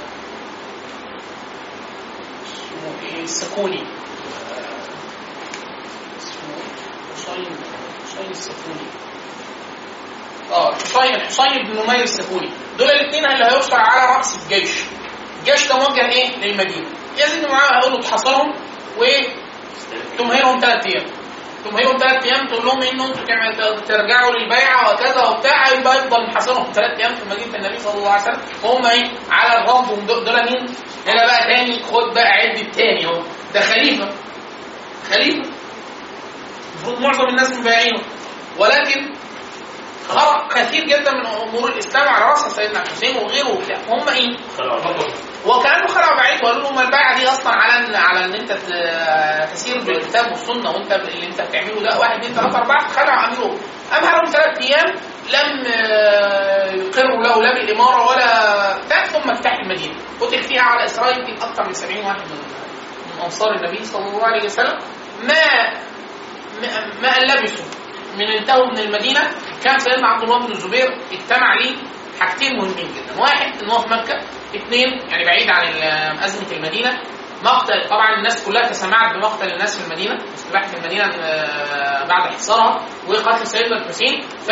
اسمه ايه السكوني آه، اسمه إيه؟ حسين حسين السكوني اه حسين حسين بن نمير السكوني دول الاثنين اللي هيرسل على راس الجيش الجيش ده موجه ايه للمدينه يزيد بن معاويه هيقول له تحاصرهم وتمهلهم ثلاث ايام تمهلهم ثلاث ايام تقول لهم انه انتوا كمان ترجعوا للبيعه وكذا وبتاع يبقى يفضل محاصرهم ثلاث ايام في مدينه النبي صلى الله عليه وسلم وهم ايه على الرفض ودول دول مين؟ هنا بقى تاني خد بقى عد التاني اهو ده خليفه خليفه المفروض معظم الناس مبايعينه ولكن خرق كثير جدا من امور الاسلام على راس سيدنا الحسين وغيره وبتاع هم ايه؟ خلعوا الرجل. وكانوا خلعوا بعيد وقالوا لهم البيعه دي اصلا على ان على ان انت ت- تسير بالكتاب والسنه وانت اللي انت بتعمله ده واحد اثنين ثلاثه اربعه خلعوا اميرهم امهلهم ثلاث ايام لم آه، يقروا له لا بالاماره ولا بتاع ثم افتتح المدينه قتل فيها على اسرائيل يمكن اكثر من 70 واحد من من انصار النبي صلى الله عليه وسلم ما ما- ما ان لبثوا من انتهوا من المدينه كان سيدنا عبد الله بن الزبير اجتمع ليه حاجتين مهمين جدا واحد ان هو في مكه اثنين يعني بعيد عن ال- ازمه المدينه مقتل طبعا الناس كلها تسمعت بمقتل الناس في المدينه استباحه المدينه آه، بعد حصارها وقتل سيدنا الحسين ف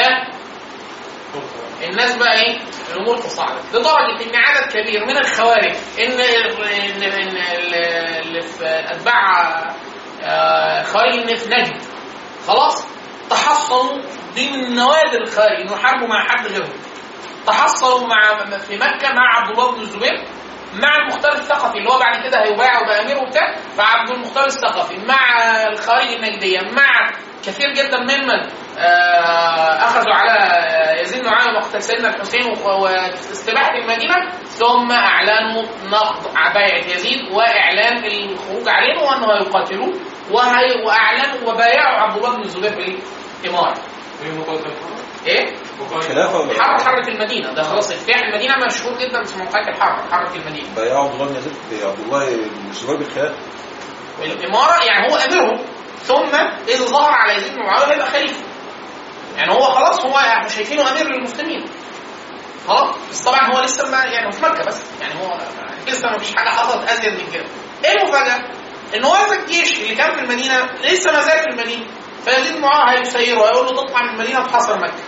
الناس بقى ايه الامور تصاعدت لدرجه ان عدد كبير من الخوارج ان ان ان اللي في اتباع آه، خوارج اللي في نجد خلاص تحصلوا دي من نوادر الخوارج انه يحاربوا مع حد غيرهم تحصلوا مع في مكه مع عبد الله بن الزبير مع المختار الثقفي اللي هو بعد كده هيباع وبقى امير وبتاع فعبد المختار الثقفي مع الخوارج النجديه مع كثير جدا ممن آه، اخذوا على يزيد بن معاويه مقتل سيدنا الحسين و- واستباحه المدينه ثم اعلنوا نقض بيعه يزيد واعلان الخروج عليه وانه هيقاتلوه وهي واعلنوا وبايعوا عبد الله بن الزبير بالاماره هي مقدمة ايه؟ خلافه ولا حرر حرة المدينة ده خلاص افتتاح المدينة مشهور جدا باسم موقعة الحرة حرة المدينة بايعوا عبد الله بن يزيد عبد الله الزبير بالخلافه والإمارة يعني هو أميرهم ثم إذا ظهر على يزيد بن معاوية هيبقى خليفة يعني هو خلاص هو شايفينه أمير للمسلمين خلاص بس طبعا هو لسه ما يعني هو في مكة بس يعني هو لسه ما فيش حاجة حصلت أزيد من كده إيه المفاجأة؟ إن هو هذا الجيش اللي كان في المدينة لسه ما زال في المدينة فيزيد بن معاوية هيسيره هيقول له تطلع من المدينة تحاصر مكة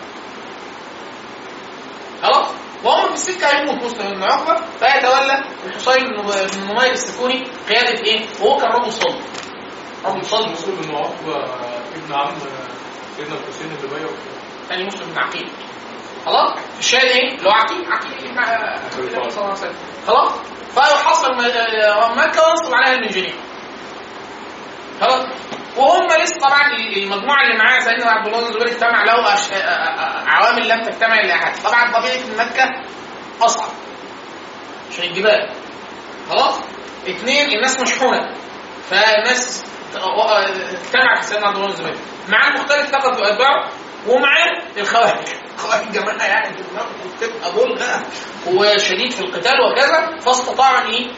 خلاص وهم في السكه هيموت مسلم بن عقبه فيتولى الحصين بن بن نمير السكوني قياده ايه؟ وهو كان رجل صلب رجل صلب مسلم بن عقبه ابن عم سيدنا الحسين اللي بايعه ثاني مسلم بن عقيل خلاص الشاهد ايه؟ اللي هو عقيل عقيل مع النبي صلى الله عليه وسلم خلاص فيحصل م- مكه وينصب عليها المنجنيق خلاص وهم لسه طبعا المجموعه اللي معاه سيدنا عبد الله بن الزبير اجتمع له أش... عوامل لم تجتمع لاحد طبعا طبيعه مكه اصعب عشان الجبال خلاص اثنين الناس مشحونه فالناس اجتمع في سيدنا عبد الله بن الزبير معاه المختلف فقط باتباعه ومعاه الخوارج الخوارج جماعه يعني بتبقى بلغه وشديد في القتال وكذا فاستطاع ان ايه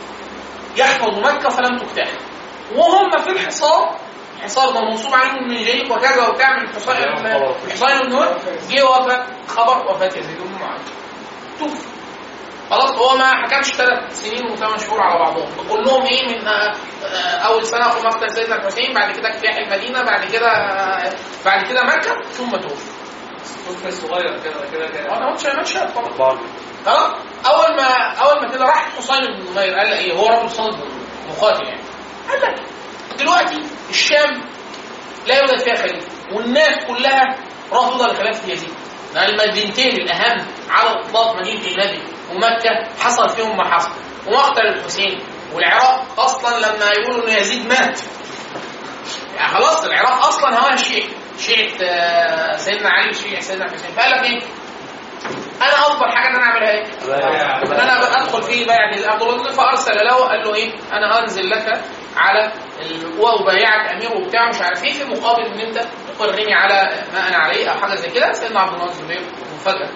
يحفظ مكه فلم تجتاح وهم في الحصار الحصار ده منصوب عليهم من جيد وكذا وبتاع من حصين حصين بن نور جه وفاه خبر وفاه يزيد بن معاويه توفي خلاص هو ما حكمش ثلاث سنين وثمان شهور على بعضهم كلهم ايه من آه، آه، اول سنه في مقتل سيدنا الحسين بعد كده اجتياح المدينه بعد كده آه، بعد كده مكه ثم توفي طفل صغير كده كده كده انا قلت شيء شاب طبعا خلاص اول ما اول ما كده راح حسين بن نمير قال لك ايه هو رجل صلب مقاتل يعني قال لك دلوقتي الشام لا يوجد فيها خليفه والناس كلها رافضه لخلافه يزيد ده المدينتين الاهم على اطلاق مدينه النبي ومكه حصل فيهم ما حصل ومقتل الحسين والعراق اصلا لما يقولوا ان يزيد مات يعني خلاص العراق اصلا هواها شيعي شيعه آه، سيدنا علي وشيعه سيدنا الحسين فقال لك ايه انا افضل حاجه ان انا اعملها ايه؟ ان انا ادخل في بيعه عبد الله فارسل له قال له ايه؟ انا انزل لك على ال- وابايعك امير وبتاع مش عارف ايه في مقابل ان انت تقرني على ما انا عليه او حاجه زي كده سيدنا عبد الله بن الزبير مفاجاه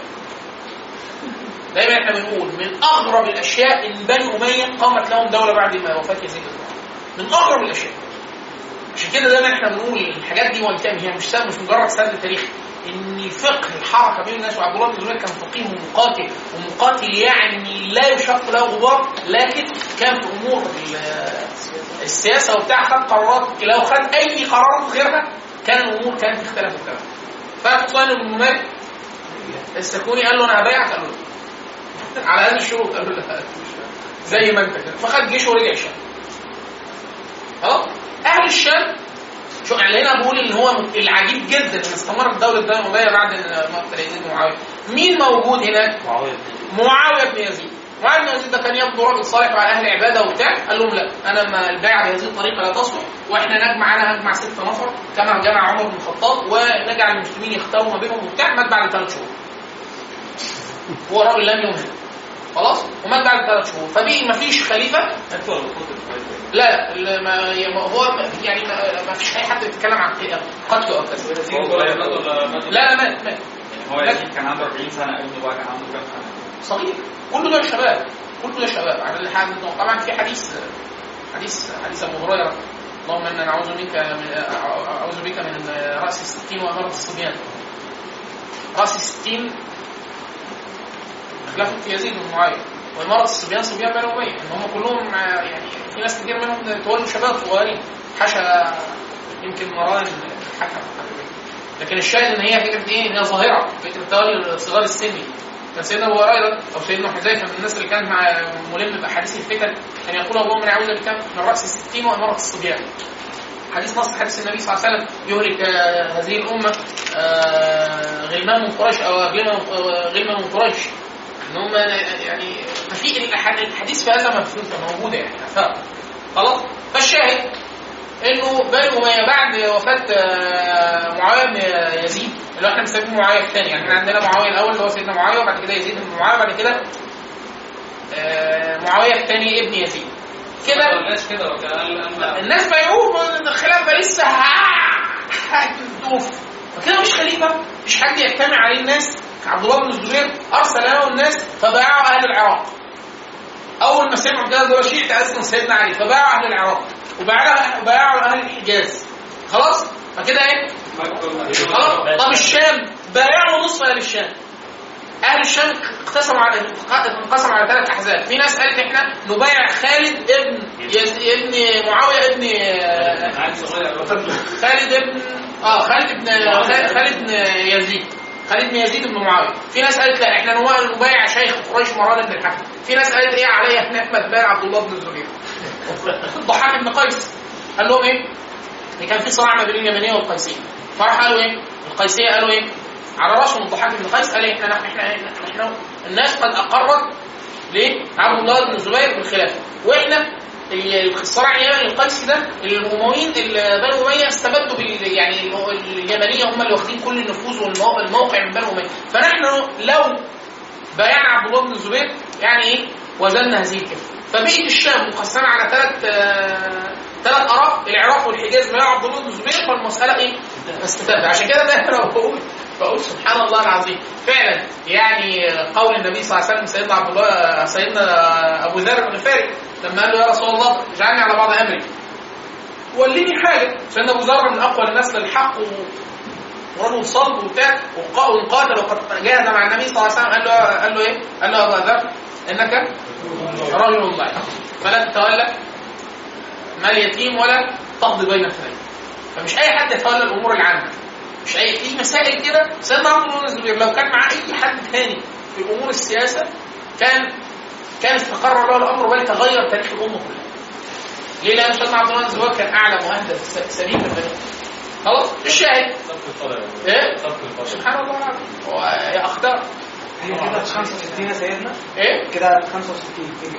دايما احنا بنقول من اغرب الاشياء ان بني اميه قامت لهم دوله بعد ما وفاه يزيد بن معاويه من اغرب الاشياء عشان كده دايما احنا بنقول الحاجات دي وانتهى هي مش سهل مش مجرد سرد تاريخي ان فقه الحركه بين الناس وعبد الله بن الزبير كان فقيه ومقاتل ومقاتل يعني لا يشق له غبار لكن كان في امور ال- السياسه وبتاع خد قرارات لو خد اي قرار غيرها كان الامور كانت اختلفت تماما فحسين بن نمير السكوني قال له انا هبايعك قال له لا. على هذه الشروط قال له لا زي ما انت كده فخد جيشه ورجع الشام خلاص اهل الشام شو يعني هنا بقول ان هو العجيب جدا ان استمرت دوله بني اميه بعد مقتل يزيد بن معاويه مين موجود هناك؟ معاويه بن معاويه بن يزيد معاويه بن يزيد ده كان يبدو راجل صالح وعلى اهل عباده وبتاع قال لهم لا انا ما البيعه بهذه الطريقه لا تصلح واحنا نجمع انا هجمع ستة نفر كما جمع عمر بن الخطاب ونجعل المسلمين يختاروا ما بينهم وبتاع مات بعد ثلاث شهور هو راجل لم يمهل خلاص ومات بعد ثلاث شهور فبقي ما فيش خليفه لا لا ما ما- هو يعني ما, ما فيش اي حد يتكلم عن قتله او كذا لا لا مات مات هو يزيد كان عنده 40 سنه ابنه بقى كان عنده كام سنه؟ صغير كله ده شباب كله ده شباب على اللي حد طبعا في حديث حديث حديث ابو هريره اللهم انا نعوذ بك من اعوذ بك من راس الستين واماره الصبيان راس الستين خلافه يزيد بن معاويه واماره الصبيان صبيان بني اميه ان هم كلهم يعني في ناس كتير منهم تولوا شباب صغيرين حاشا يمكن مروان الحكم لكن الشاهد ان هي فكره ايه؟ ان هي ظاهره فكره تولي صغار السن كان سيدنا ابو هريره او سيدنا حذيفه من الناس اللي كان مع ملم باحاديث الفتن كان يقول اللهم انا اعوذ بك من راس الستين واماره الصبيان حديث نص حديث النبي صلى الله عليه وسلم يهلك آه، هذه الامه آه، غلمان من قريش او غلمان آه، غلمان من قريش ان هم يعني ففي الأح- الحديث في هذا مفهوم موجوده يعني أفاق. خلاص فالشاهد انه بني اميه بعد وفاه آه، معاويه بن يزيد اللي هو احنا بنسميه معاويه الثاني يعني احنا عندنا معاويه الاول اللي هو سيدنا معاويه وبعد كده يزيد بن معاويه بعد كده آه، معاويه الثاني ابن يزيد كده الناس كده وكان الناس بايعوه الخلافه لسه هتدوف فكده مش خليفه مش حد يجتمع عليه الناس عبد الله بن الزبير ارسل له الناس فبايعوا اهل العراق اول ما سمعوا كده دول شيعة تأذن سيدنا علي فبايعوا اهل العراق وبايعوا وبايعوا اهل الحجاز خلاص فكده ايه خلاص طب الشام بايعوا نصف اهل الشام اهل الشام اقتسموا على انقسموا على ثلاث احزاب في ناس قالت احنا نبايع خالد ابن يز... ابن معاويه ابن خالد ابن اه خالد ابن خالد ابن يزيد خالد بن يزيد بن معاويه في ناس قالت لا احنا نوا- نبايع شيخ قريش مروان بن الحكم في ناس قالت ايه عليا احنا احمد بايع عبد الله بن الزبير الضحاك بن قيس قال لهم ايه اللي كان في صراع ما بين اليمنيه والقيسيه فراح قالوا ايه القيسيه قالوا ايه على راسهم الضحاك بن قيس قال إيه؟ احنا احنا احنا, احنا الناس قد اقرت ليه عبد الله بن الزبير بالخلافه واحنا ال- الصراع اليمني القيسي ده الامويين ال- بنو اميه استبدوا بال يعني ال- اليمنيه هم اللي واخدين كل النفوذ والموقع من بنو اميه فنحن لو بايعنا عبد الله بن الزبير يعني ايه وزننا هذه الكلمه فبقيه الشام مقسمه على ثلاث ثلاث اراء العراق والحجاز بايعوا عبد الله بن الزبير فالمساله ايه استتبت عشان كده ده انا بقول بقول سبحان الله العظيم فعلا يعني قول النبي صلى الله عليه وسلم سيدنا عبد الله سيدنا ابو ذر الغفاري لما قال له يا رسول الله اجعلني على بعض امري وليني حاجه سيدنا ابو ذر من اقوى الناس للحق و... ورجل صلب وبتاع وقا- وقاتل وقد جاهد مع النبي صلى الله عليه وسلم قال له قال له ايه؟ قال له يا ابا ذر انك رجل ضعيف فلا تتولى مال اليتيم ولا تقضي بين اثنين فمش اي حد يتولى الامور العامه مش اي في مسائل كده سيدنا عبد الله بن الزبير لو كان معاه اي حد ثاني في امور السياسه كان كان استقر له الامر بل تغير تاريخ الامه كلها ليه؟ لان سيدنا عبد الله بن الزبير كان اعلى مهندس س- سليم في البلد خلاص الشاهد ايه سبحان الله العظيم هو يا اختار هي كده 65 يا سيدنا ايه كده 65 كده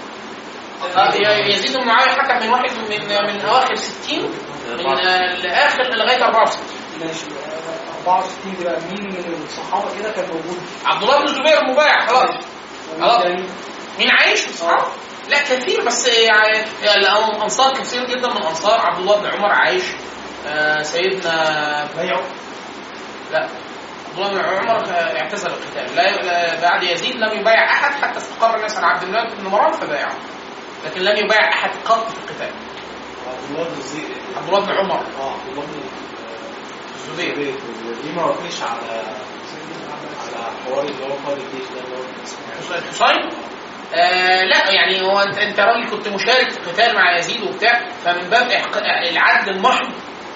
آه، ي- يزيد بن معاويه حكم من واحد من من اواخر 60 من آه، لاخر لغايه 64 ماشي آه، 64 دي بقى مين من الصحابه كده كان موجود عبد الله بن الزبير مبايع خلاص خلاص يعني مين عايش في الصحابه؟ لا كثير بس يعني الانصار كثير جدا من الانصار عبد الله بن عمر عايش آه، سيدنا بيعوا لا عبد الله بن عمر آه، اعتزل القتال لا لا- بعد يزيد لم يبايع احد حتى استقر الناس على عبد الملك بن مروان فبايعه لكن لم يبايع احد قط في القتال عبد الله بن زيد عبد الله بن عمر اه عبد الله بن الزبير الزبير دي ما وافقش على على حوار اللي هو قائد الجيش ده اللي هو اسمه الحصين آه لا يعني هو انت انت راجل كنت مشارك في قتال مع يزيد وبتاع فمن باب إحق- العدل المحض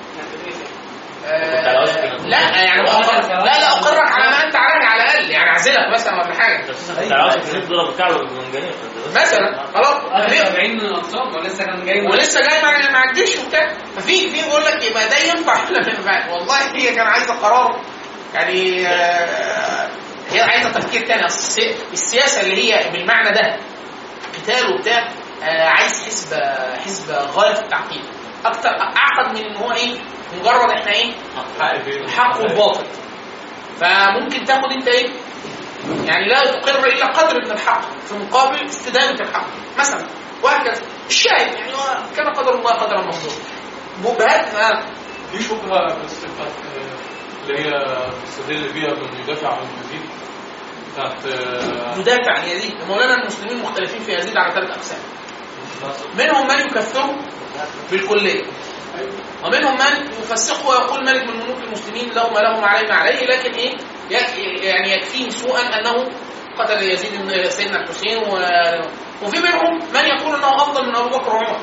آه لا يعني أقر لا لا اقرك على ما انت عليه على الاقل يعني اعزلك مثلا ولا حاجه انت عاوز تجيب دولار بتاعه بالمنجنيه مثلا خلاص ليه؟ 40 من الانصار ولسه كان جاي ولسه جاي مع مع الجيش وبتاع ففي في بيقول لك يبقى ده ينفع ولا ما ينفعش والله هي كان عايزه قرار يعني آه، هي عايزه تفكير تاني اصل السي- السياسه اللي هي بالمعنى ده قتال وبتاع آه، عايز حسبه حسبه غايه في التعقيد اكتر اعقد من ان هو ايه مجرد احنا ايه الحق والباطل فممكن تاخد انت ايه يعني لا تقر الا قدر من الحق في مقابل استدامه الحق مثلا وهكذا الشاهد يعني هو كان قدر الله قدرا مقدورا مبهات آه. دي شبهه بس بتاعت آه، اللي هي بيستدل بيها انه يدافع عن يزيد بتاعت آه، يدافع عن يزيد مولانا المسلمين مختلفين في يزيد على ثلاث اقسام منهم من يكفره بالكليه ومنهم من يفسقه ويقول ملك من ملوك المسلمين له ما له ما عليه ما عليه لكن ايه يك- يعني يكفيه سوءا انه قتل يزيد بن سيدنا الحسين و... وفي منهم من يقول انه افضل من ابو بكر وعمر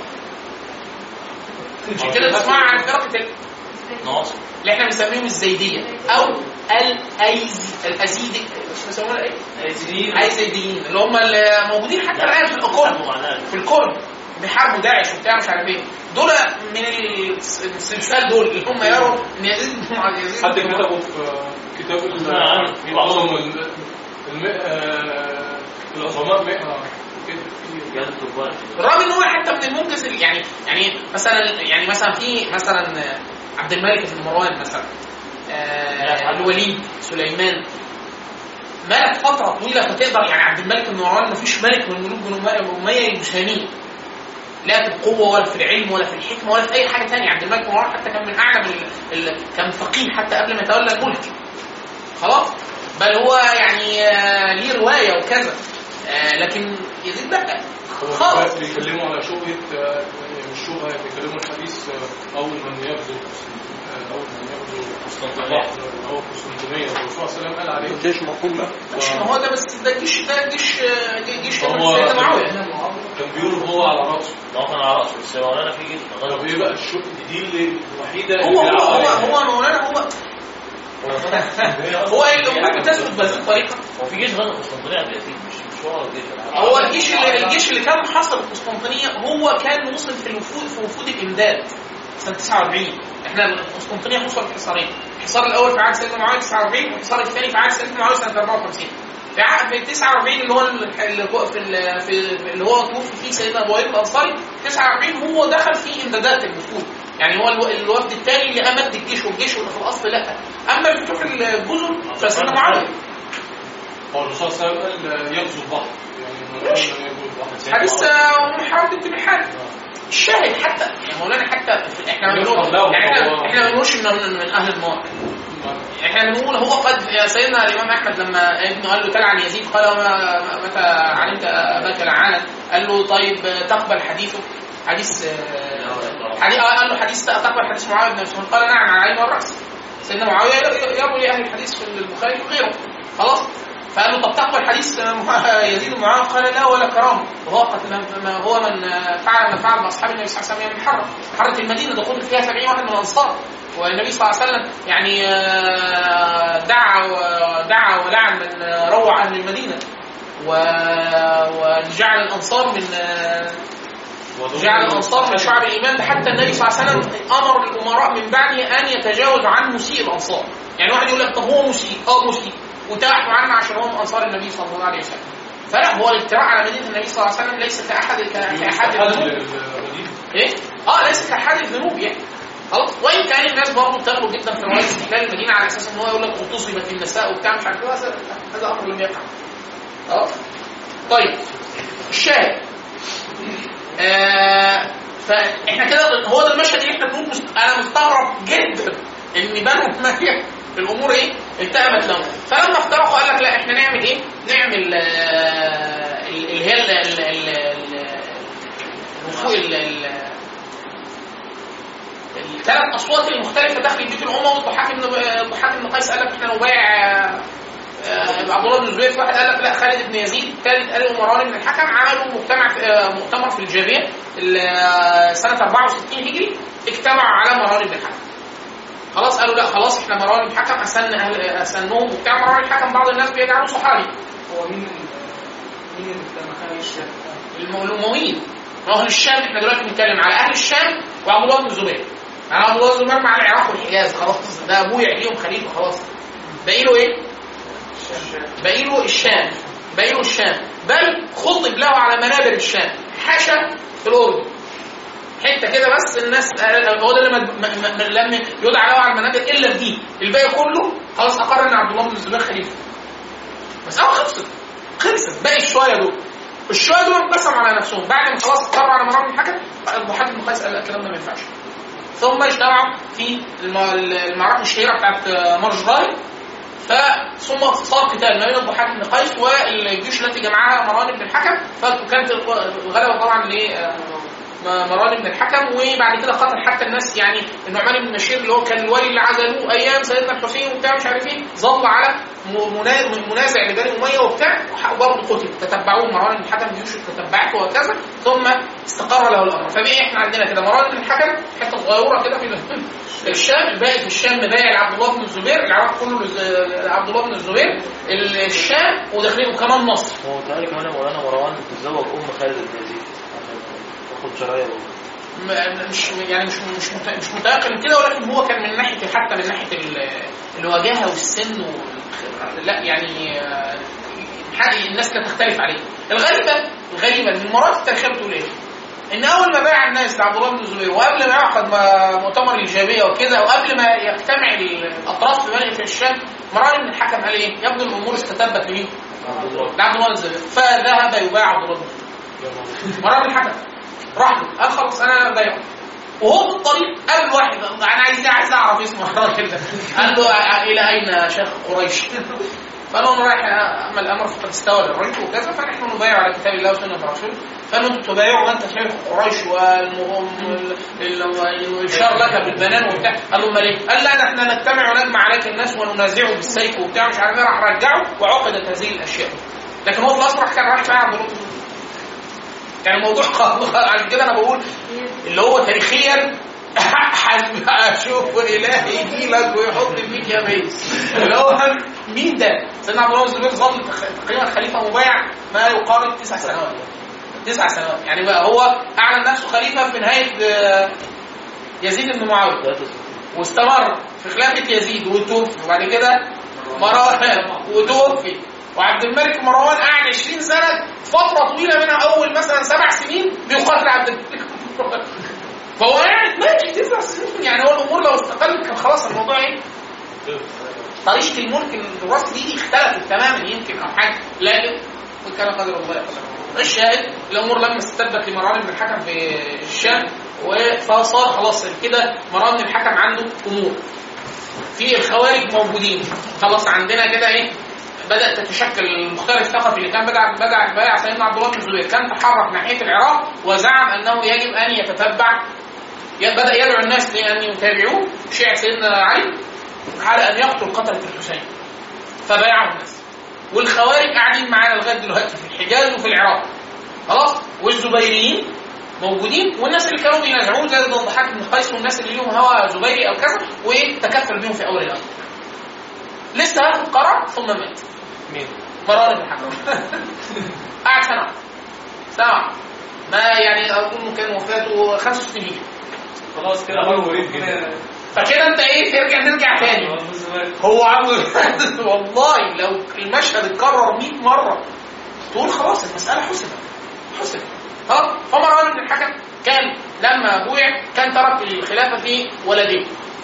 عشان كده تسمع عن فرقه ال- نواصل اللي احنا بنسميهم الزيديه او الايز الازيدي مش بيسموها ايه؟ الايزيديين اللي هم اللي موجودين حتى الان في الكون في الكون بيحاربوا داعش وبتاع مش عارف ايه دول من السلسال دول اللي هم يروا ان يزيد بن معاوية- يزيد حد بن معاوية- كتبه في كتاب ال- نعم. العظم وال- الم- آه، العظماء مئة كده في- جاد التربان بالرغم ان هو حتى من المنجز اللي- يعني يعني مثلا يعني مثلا في مثلا عبد الملك بن مروان مثلا آه الوليد سليمان ملك فتره طويله فتقدر يعني عبد الملك بن مروان ما فيش ملك من ملوك بن أمية- اميه يساميه لا في القوه ولا في العلم ولا في الحكمه ولا في اي حاجه ثانيه عبد الملك بن مروان حتى كان من اعلم ال... ال... كان فقيه حتى قبل ما يتولى الملك خلاص بل هو يعني آه، ليه روايه وكذا آه، لكن يزيد لا هو خالص بيتكلموا على شبهه آه، مش شبهه بيتكلموا الحديث آه، اول من يغزو آه، اول من يغزو قسطنطينيه اللي هو قسطنطينيه الرسول صلى الله عليه وسلم قال عليه الجيش مقول له مش ما هو ده بس ده جيش ده جيش آه، جيش هو سيدنا معاويه كان بيقولوا هو على راسه ما هو كان على راسه بس مولانا في جيش طب ايه بقى الشق دي اللي الوحيده اللي هو هو بيلعبوا هو عليها. هو مولانا هو هو الامور بتثبت بهذه الطريقه هو في جيش غزو قسطنطينيه قبل يزيد مش مش هو الجيش هو الجيش اللي الجيش اللي كان حصل في قسطنطينيه هو كان وصل في الوفود في وفود الامداد سنه 49 احنا قسطنطينيه حصل في حصارين الحصار الاول في عهد سيدنا معاويه 49 والحصار الثاني في عهد سيدنا معاويه سنه 54 في عهد في 49 اللي هو ال- اللي هو في, ال- في اللي هو توفي فيه سيدنا ابو ايوب الانصاري 49 هو دخل في امدادات الوفود يعني هو الو- الوفد الثاني اللي امد الجيش والجيش واللي في الاصل لا اما الفتوح الجزر فسيدنا معاويه هو الرسول صلى الله عليه وسلم قال يغزو البحر يعني من ماشي. أول من يغزو البحر حديث ام محمد بنت الحارث الشاهد حتى يا مولانا حتى في- احنا ما بنقول لا، يعني احنا هو- احنا ما بنقولش انه من من اهل النار احنا بنقول هو قد يا سيدنا الامام احمد لما ابنه قال له تلعن يزيد قال وما متى علمت اباك لعانا قال له طيب تقبل حديثه حديث آه، حديث آه، قال له حديث تقبل حديث معاويه بن مسعود قال نعم على العين والراس سيدنا معاويه يروي لاهل الحديث في البخاري وغيره خلاص فقال له طب تقبل حديث آه، يزيد بن معاويه قال لا ولا كرامه وهو قد ما هو من آه، فعل ما فعل باصحاب النبي صلى الله عليه وسلم من حرة حرة المدينه ده قتل فيها 70 واحد من الانصار والنبي صلى الله عليه وسلم يعني آه، دعا ودعا ولعن من آه، روع اهل المدينه و- وجعل الانصار من آه، جعل الانصار من شعب الايمان ده حتى النبي صلى الله عليه وسلم امر الامراء من بعده ان يتجاوزوا عن مسيء الانصار يعني واحد يقول لك طب هو مسيء اه مسيء وتبعوا عنه عشان هو من انصار النبي صلى الله عليه وسلم فلا هو الاتباع على مدينه النبي صلى الله عليه وسلم ليس كاحد ك- كاحد الذنوب ايه؟ اه ليس كاحد الذنوب يعني خلاص وان كان الناس برضه بتغلو جدا في روايه استحلال المدينه على اساس ان هو يقول لك اغتصبت النساء وبتاع مش عارف ايه هذا هذا امر لم يقع خلاص طيب الشاهد آه فاحنا كده هو ده المشهد اللي احنا بنقول مست... انا مستغرب جدا ان بنو اميه الامور ايه التأمت لهم فلما افترقوا قال لك لا احنا نعمل ايه؟ نعمل آه اللي هي ال- ال- ال- ال- الوفود ال- ال- الثلاث اصوات المختلفه داخل البيت الاموي الضحاك بن الضحاك بن قيس قال لك احنا نبايع آه، آه، عبد الله بن الزبير في واحد قال لك لا خالد بن يزيد الثالث قال مروان بن الحكم عملوا مجتمع آه، مؤتمر في الجابيه ال- آه، سنه 64 هجري اجتمعوا على مروان بن الحكم خلاص قالوا لا خلاص احنا مروان بن الحكم اسن اهل اسنهم وبتاع مروان بن الحكم بعض الناس بيجعلوه صحابي هو مين ال- مين اللي كان خارج الشام؟ الم- الامويين اهل الشام احنا دلوقتي بنتكلم على اهل الشام وعبد الله بن الزبير يعني عبد الله بن الزبير مع العراق والحجاز خلاص ده ابويا عليهم خليفه خلاص باقي له ايه؟ باقي له الشام باقي له الشام بل خطب له على منابر الشام حاشا في الاردن حته كده بس الناس هو ده اللي ما- ما- ما- لم يدعى له على المنابر الا في دي الباقي كله خلاص اقر ان عبد الله بن الزبير خليفه بس هو خلصت خلصت باقي الشويه دول الشويه دول انقسموا على نفسهم بعد ما خلاص اقروا على مروان بن الحكم الضحاك بن قيس قال لا الكلام ده ما ينفعش ثم اجتمعوا في الم- المعركه الشهيره بتاعت مرجراي فثم صار قتال ما بين الضحاك بن قيس والجيوش التي جمعها مروان بن الحكم فكانت الغلبه طبعا ل مروان بن الحكم وبعد كده قتل حتى الناس يعني النعمان بن بشير اللي هو كان الولي اللي عزلوه ايام سيدنا الحسين وبتاع مش عارف ايه ظل على م- منا- منازع لبني اميه وبتاع وبرضه قتل تتبعوه مروان بن الحكم جيوش تتبعته وكذا ثم استقر له الامر فبقي احنا عندنا كده مروان بن الحكم حته صغيره كده في في الشام الباقي في الشام مبايع لعبد الله بن الزبير العراق كله لز- لعبد الله بن الزبير الشام وداخلين كمان مصر هو تقريبا كمان مولانا مروان تتزوج ام خالد بن يزيد عشان تاخد شرايع م- مش يعني مش مش مت- مش متيقن من كده ولكن هو كان من ناحيه حتى من ناحيه ال- الوجاهه والسن والخبرة. لا يعني آه، حق- الناس لا تختلف عليه الغريبه الغريبه ان المرات التاريخيه بتقول ايه؟ ان اول ما باع الناس لعبد الله بن الزبير وقبل ما يعقد م- مؤتمر الجابيه وكده وقبل ما يجتمع الاطراف في بني في الشام مروان بن الحكم قال ايه؟ يبدو الامور استتبت لمين؟ لعبد الله بن الزبير فذهب يباع عبد الله بن الزبير مروان بن الحكم راح له قال خلاص انا بايعه وهو في الطريق قال واحد انا عايز عايز اعرف اسمه الراجل ده قال له "أ- الى اين شيخ قريش؟ قال له انا رايح اما الامر فقد استوى للرجل وكذا فنحن نبايع على كتاب الله وسنه رسوله قال له انتم تبايعوا وانت شيخ قريش والشر لك بالبنان وبتاع قال له امال ايه؟ قال لا نحن نجتمع ونجمع عليك الناس وننازعه بالسيف وبتاع مش عارف ايه راح رجعه وعقدت هذه الاشياء لكن هو في الاصبح كان رايح بايع عبد الرب يعني الموضوع خ- عشان كده انا بقول اللي هو تاريخيا اشوف الهي يجي لك ويحط فيك يا بيس اللي هو مين ده؟ سيدنا عبد الله بن الزبير ظل تق- تقريبا خليفه مبايع ما يقارب تسع سنوات تسع سنوات يعني بقى هو اعلن نفسه خليفه في نهايه آه، يزيد بن معاويه واستمر في خلافه يزيد وتوفي وبعد كده مروان وتوفي وعبد الملك مروان قعد 20 سنه فتره طويله منها اول مثلا سبع سنين بيقاتل عبد الملك مروان فهو قاعد ماشي تسع سنين يعني هو الامور لو استقلت كان خلاص الموضوع ايه؟ طريقه الملك الوراثه دي اختلفت تماما يمكن او حاجه لكن وكان قدر الله يقدر الشاهد الامور لما استبت لمروان بن الحكم في الشام و- فصار خلاص كده مروان بن الحكم عنده امور في الخوارج موجودين خلاص عندنا كده ايه بدات تتشكل المختار الثقفي اللي كان بدا بدا بايع سيدنا عبد الله بن الزبير كان تحرك ناحيه العراق وزعم انه يجب ان يتتبع بدا يدعو الناس لان يتابعوه شيعه سيدنا علي على ان يقتل قتله الحسين فبايعه الناس والخوارج قاعدين معانا لغايه دلوقتي في الحجاز وفي العراق خلاص والزبيريين موجودين والناس اللي كانوا بينازعوه زي الضحاك بن قيس والناس اللي ليهم هوى زبيري او كذا وايه تكفل بيهم في اول الامر لسه هاخد قرار ثم مات مين؟ مروان بن الحكم قعد سنه سنه ما يعني اظن كان وفاته 65 هجري خلاص كده هو مريض جدا. فكده انت ايه ترجع نرجع تاني هو عامل والله لو المشهد اتكرر 100 مره تقول خلاص المساله حسمت حسمت خلاص فمروان بن الحكم كان لما بويع كان ترك الخلافه في ولدين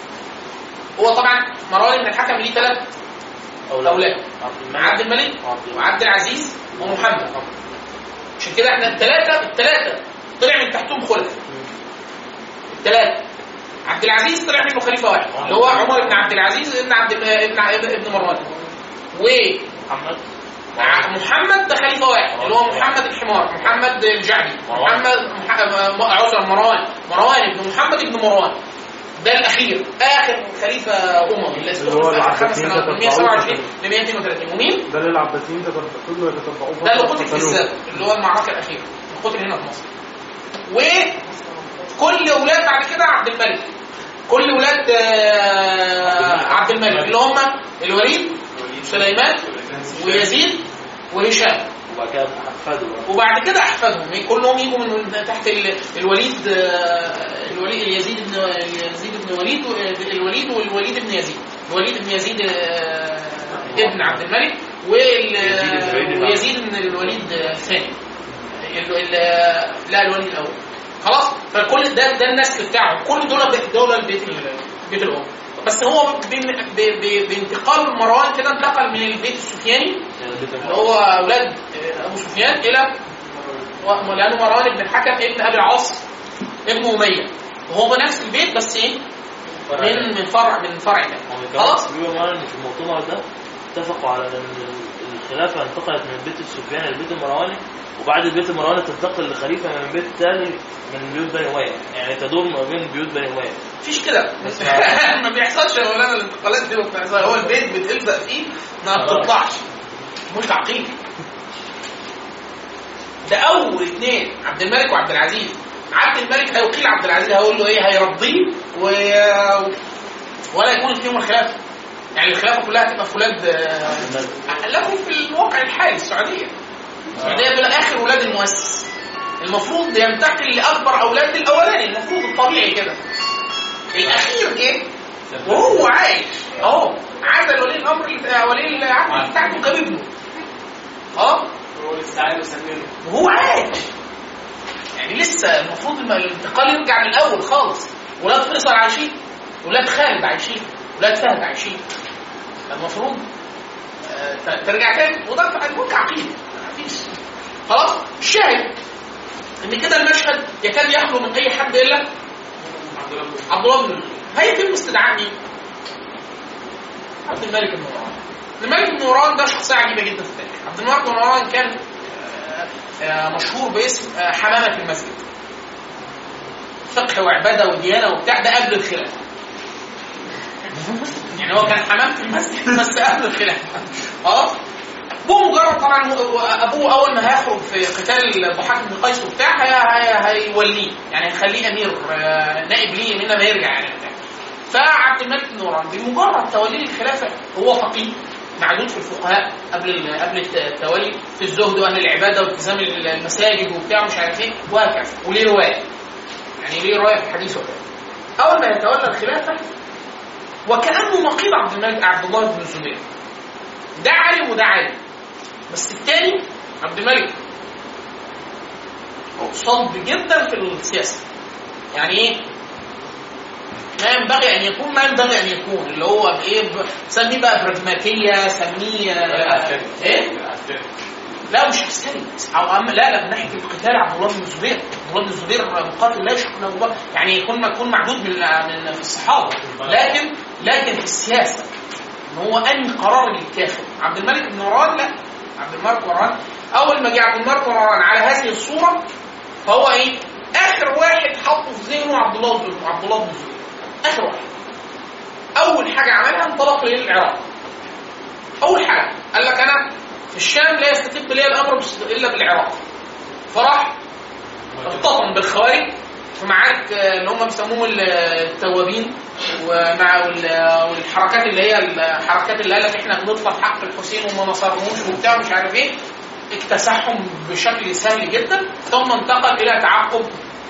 هو طبعا مروان بن الحكم ليه ثلاث اولاد عبد الملك وعبد العزيز ومحمد عشان كده احنا الثلاثه الثلاثه طلع من تحتهم خلف الثلاثه عبد العزيز طلع منه خليفه واحد اللي هو عمر بن عبد العزيز ابن عبد ابن ابن, ابن مروان و محمد ع- محمد ده خليفه واحد اللي هو محمد الحمار محمد الجعدي محمد مح- م- عذرا مروان مروان ابن محمد ابن مروان ده الاخير اخر خليفه اموي اللي اللي هو استخلف اخر خمس العباسيين سنوات من تتبعوه 127 ل 132 ومين؟ ده اللي العباسيين ده فضلوا يتتبعوه ده اللي فترة قتل في قتلوه. السابق اللي هو المعركه الاخيره اللي قتل هنا في مصر وكل اولاد بعد كده عبد الملك كل اولاد آه، عبد الملك اللي هم الوليد سليمان ويزيد وهشام وبعد كده احفاده بقى وبعد كده احفادهم كلهم يجوا من تحت ال- الوليد آه، الوليد يزيد بن يزيد بن وليد الوليد والوليد بن يزيد الوليد بن يزيد آه، ابن عبد الملك وال- يزيد بن الوليد ويزيد بن الوليد الثاني ال- ال- لا الوليد الاول خلاص فكل ده ده النسل بتاعهم كل دول بي- دول البيت ال- بيت الام بس هو بين- ب- ب- بانتقال مروان كده انتقل من البيت السفياني اللي هو اولاد آه، ابو سفيان الى و- لانه مروان بن الحكم ابن ابي العاص ابن اميه وهو بنفس البيت بس ايه من من فرع من فرع تاني خلاص بيقولوا مرة ان في المؤتمر ده اتفقوا على ان الخلافه انتقلت من بيت السفيان للبيت المرواني وبعد البيت المرواني تنتقل لخليفه من بيت تاني من بيوت بني اميه يعني تدور ما بين بيوت بني اميه مفيش كده ما بيحصلش يا مولانا الانتقالات دي ما بتحصل هو البيت بتلزق فيه ما بتطلعش مش تعقيد ده اول اثنين عبد الملك وعبد العزيز عبد الملك هيقيل عبد العزيز هيقول له ايه هيرضيه و... ولا يكون فيهم الخلافه يعني الخلافه كلها هتبقى في ولاد آه، له في الواقع الحالي السعوديه السعوديه دول اخر ولاد المؤسس المفروض ينتقل لاكبر اولاد الاولاني المفروض الطبيعي كده الاخير جه وهو عايش اهو عزل ولي الامر آه، ولي العهد بتاعته جاب ابنه اه هو لسه عايز يسميه وهو عايش يعني لسه المفروض الم- الانتقال يرجع من الاول خالص ولاد فيصل عايشين ولاد خالد عايشين ولاد فهد عايشين المفروض آه، ت- ترجع تاني وده الملك عقيم مفيش خلاص الشاهد ان كده المشهد يكاد يخلو من اي حد الا عبد الله بن الزبير هيتم استدعاء مين؟ عبد الملك بن مروان عبد الملك بن مروان ده شخصيه عجيبه جدا في التاريخ عبد الملك بن مروان كان آه، آه، مشهور باسم آه، حمامه المسجد فقه وعباده وديانه وبتاع ده قبل الخلافه يعني هو كان حمام في المسجد بس قبل الخلافه اه بمجرد طبعا هو- ابوه اول ما هيخرج في قتال الضحاك بن قيس وبتاع هي- هي- هيوليه يعني هيخليه امير آه، نائب ليه من ما يرجع يعني بتاع فعبد الملك بن مروان بمجرد توليه الخلافه هو فقيه معدود في الفقهاء قبل ال- قبل الت- التولي في الزهد واهل العباده والتزام المساجد وبتاع مش عارف ايه وهكذا وليه روايه يعني ليه روايه في الحديث وكذا اول ما يتولى الخلافه وكانه نقيض عبد الملك عبد الله بن الزبير ده عالم وده عالم بس الثاني عبد الملك صلب جدا في السياسه يعني ايه ما ينبغي ان يكون ما ينبغي ان يكون اللي هو بايه ب- سميه بقى براجماتيه سميه ايه لا مش عسكري او أما لا لا من ناحيه القتال عبد الله بن الزبير عبد الله بن الزبير مقاتل لا يشك له الله. يعني يكون ما يكون معدود من من في الصحابه لكن لكن في السياسه ان هو انهي قرار للكافر عبد الملك بن مروان لا عبد الملك بن مروان اول ما جه عبد الملك بن مروان على هذه الصوره فهو ايه اخر واحد حطه في ذهنه عبد الله بن عبد الله بن الزبير اخر واحد اول حاجه عملها انطلق للعراق اول حاجه قال لك انا في الشام لا يستتب لي الامر بس- الا بالعراق فراح اقتطم بالخوارج في معارك آه، اللي هم بيسموهم ال- التوابين ومع وال- والحركات اللي هي الحركات اللي قال لك احنا بنطلب حق الحسين وما نصرهوش وبتاع مش عارف ايه اكتسحهم بشكل سهل جدا ثم انتقل الى تعقب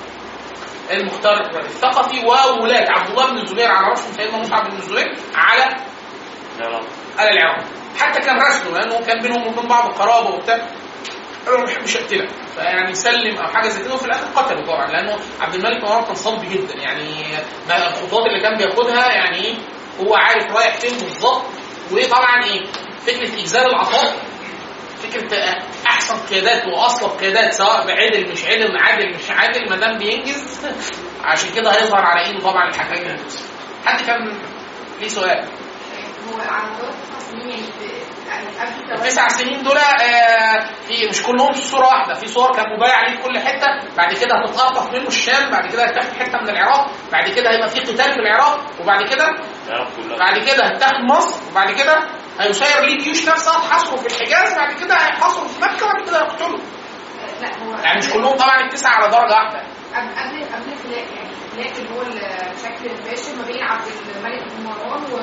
المختار الثقفي وولاة عبد الله بن الزبير على رأسهم سيدنا مصعب بن الزبير على على العراق حتى كان رسله لانه كان بينهم وبين بعض قرابه وبتاع قالوا ما بحبش اقتلك فيعني سلم او حاجه زي كده وفي الاخر قتله طبعا لانه عبد الملك بن مروان كان صلب جدا يعني ما الخطوات اللي كان بياخدها يعني ايه هو عارف رايح فين بالظبط وطبعا ايه فكره اجزال العطاء فكره آه، احسن قيادات واصلب قيادات سواء بعدل مش عدل عادل مش عادل ما دام بينجز عشان كده هيظهر على ايده طبعا الحكايه دي. حد كان ليه سؤال هو على مدار تسع سنين يعني في- يعني قبل التوالي التسع سنين دول آه، في مش كلهم في صوره واحده في صور كان مبايع عليه في كل حته بعد كده هتتقطف منه الشام بعد كده هتاخد حته من العراق بعد كده هيبقى في قتال في العراق وبعد كده العراق كلها بعد كده هتاخد مصر وبعد كده هيسير ليه جيوش نفسها تحاصره في الحجاز بعد كده هيحاصروا في مكه وبعد كده هيقتلوا لا هو يعني مش كلهم طبعا التسعه على درجه واحده قبل قبل قبل الخلاف يعني الخلاف اللي هو بشكل مباشر ما بين عبد الملك بن مروان و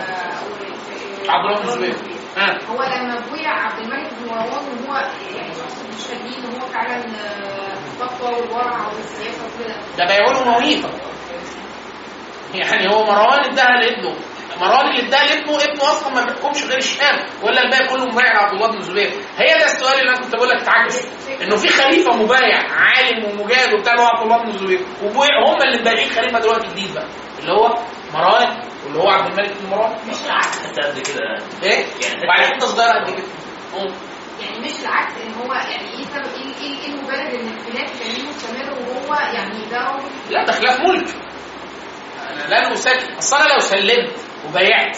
و- عبد الله بن الزبير ها هو لما بويع عبد الملك بن مروان وهو يعني شخص مش فاهمين ان هو فعلا آه، التقوى والورع والسياسه وكده ده بيعملوا مويطه يعني هو مروان اداها لابنه مروان اللي اداها لابنه ابنه اصلا ما بيحكمش غير الشام ولا الباقي كله مبايع لعبد الله بن الزبير هي ده السؤال اللي انا كنت بقول لك تعكس انه في خليفه مبايع عالم ومجاهد وبتاع اللي هو عبد الله بن الزبير وهم اللي مبايعين خليفه دلوقتي جديد بقى اللي هو مروان واللي هو عبد الملك بن مروان مش العكس حتى قد كده يعني ايه يعني وبعدين حته صغيره قد كده أوه. يعني مش العكس ان هو يعني ايه سبب ايه ايه إيه المبرر ان الخلاف كان مستمر وهو يعني ده راجل لا ده خلاف ملك انا لن اسلم اصل انا لو سلمت وبايعت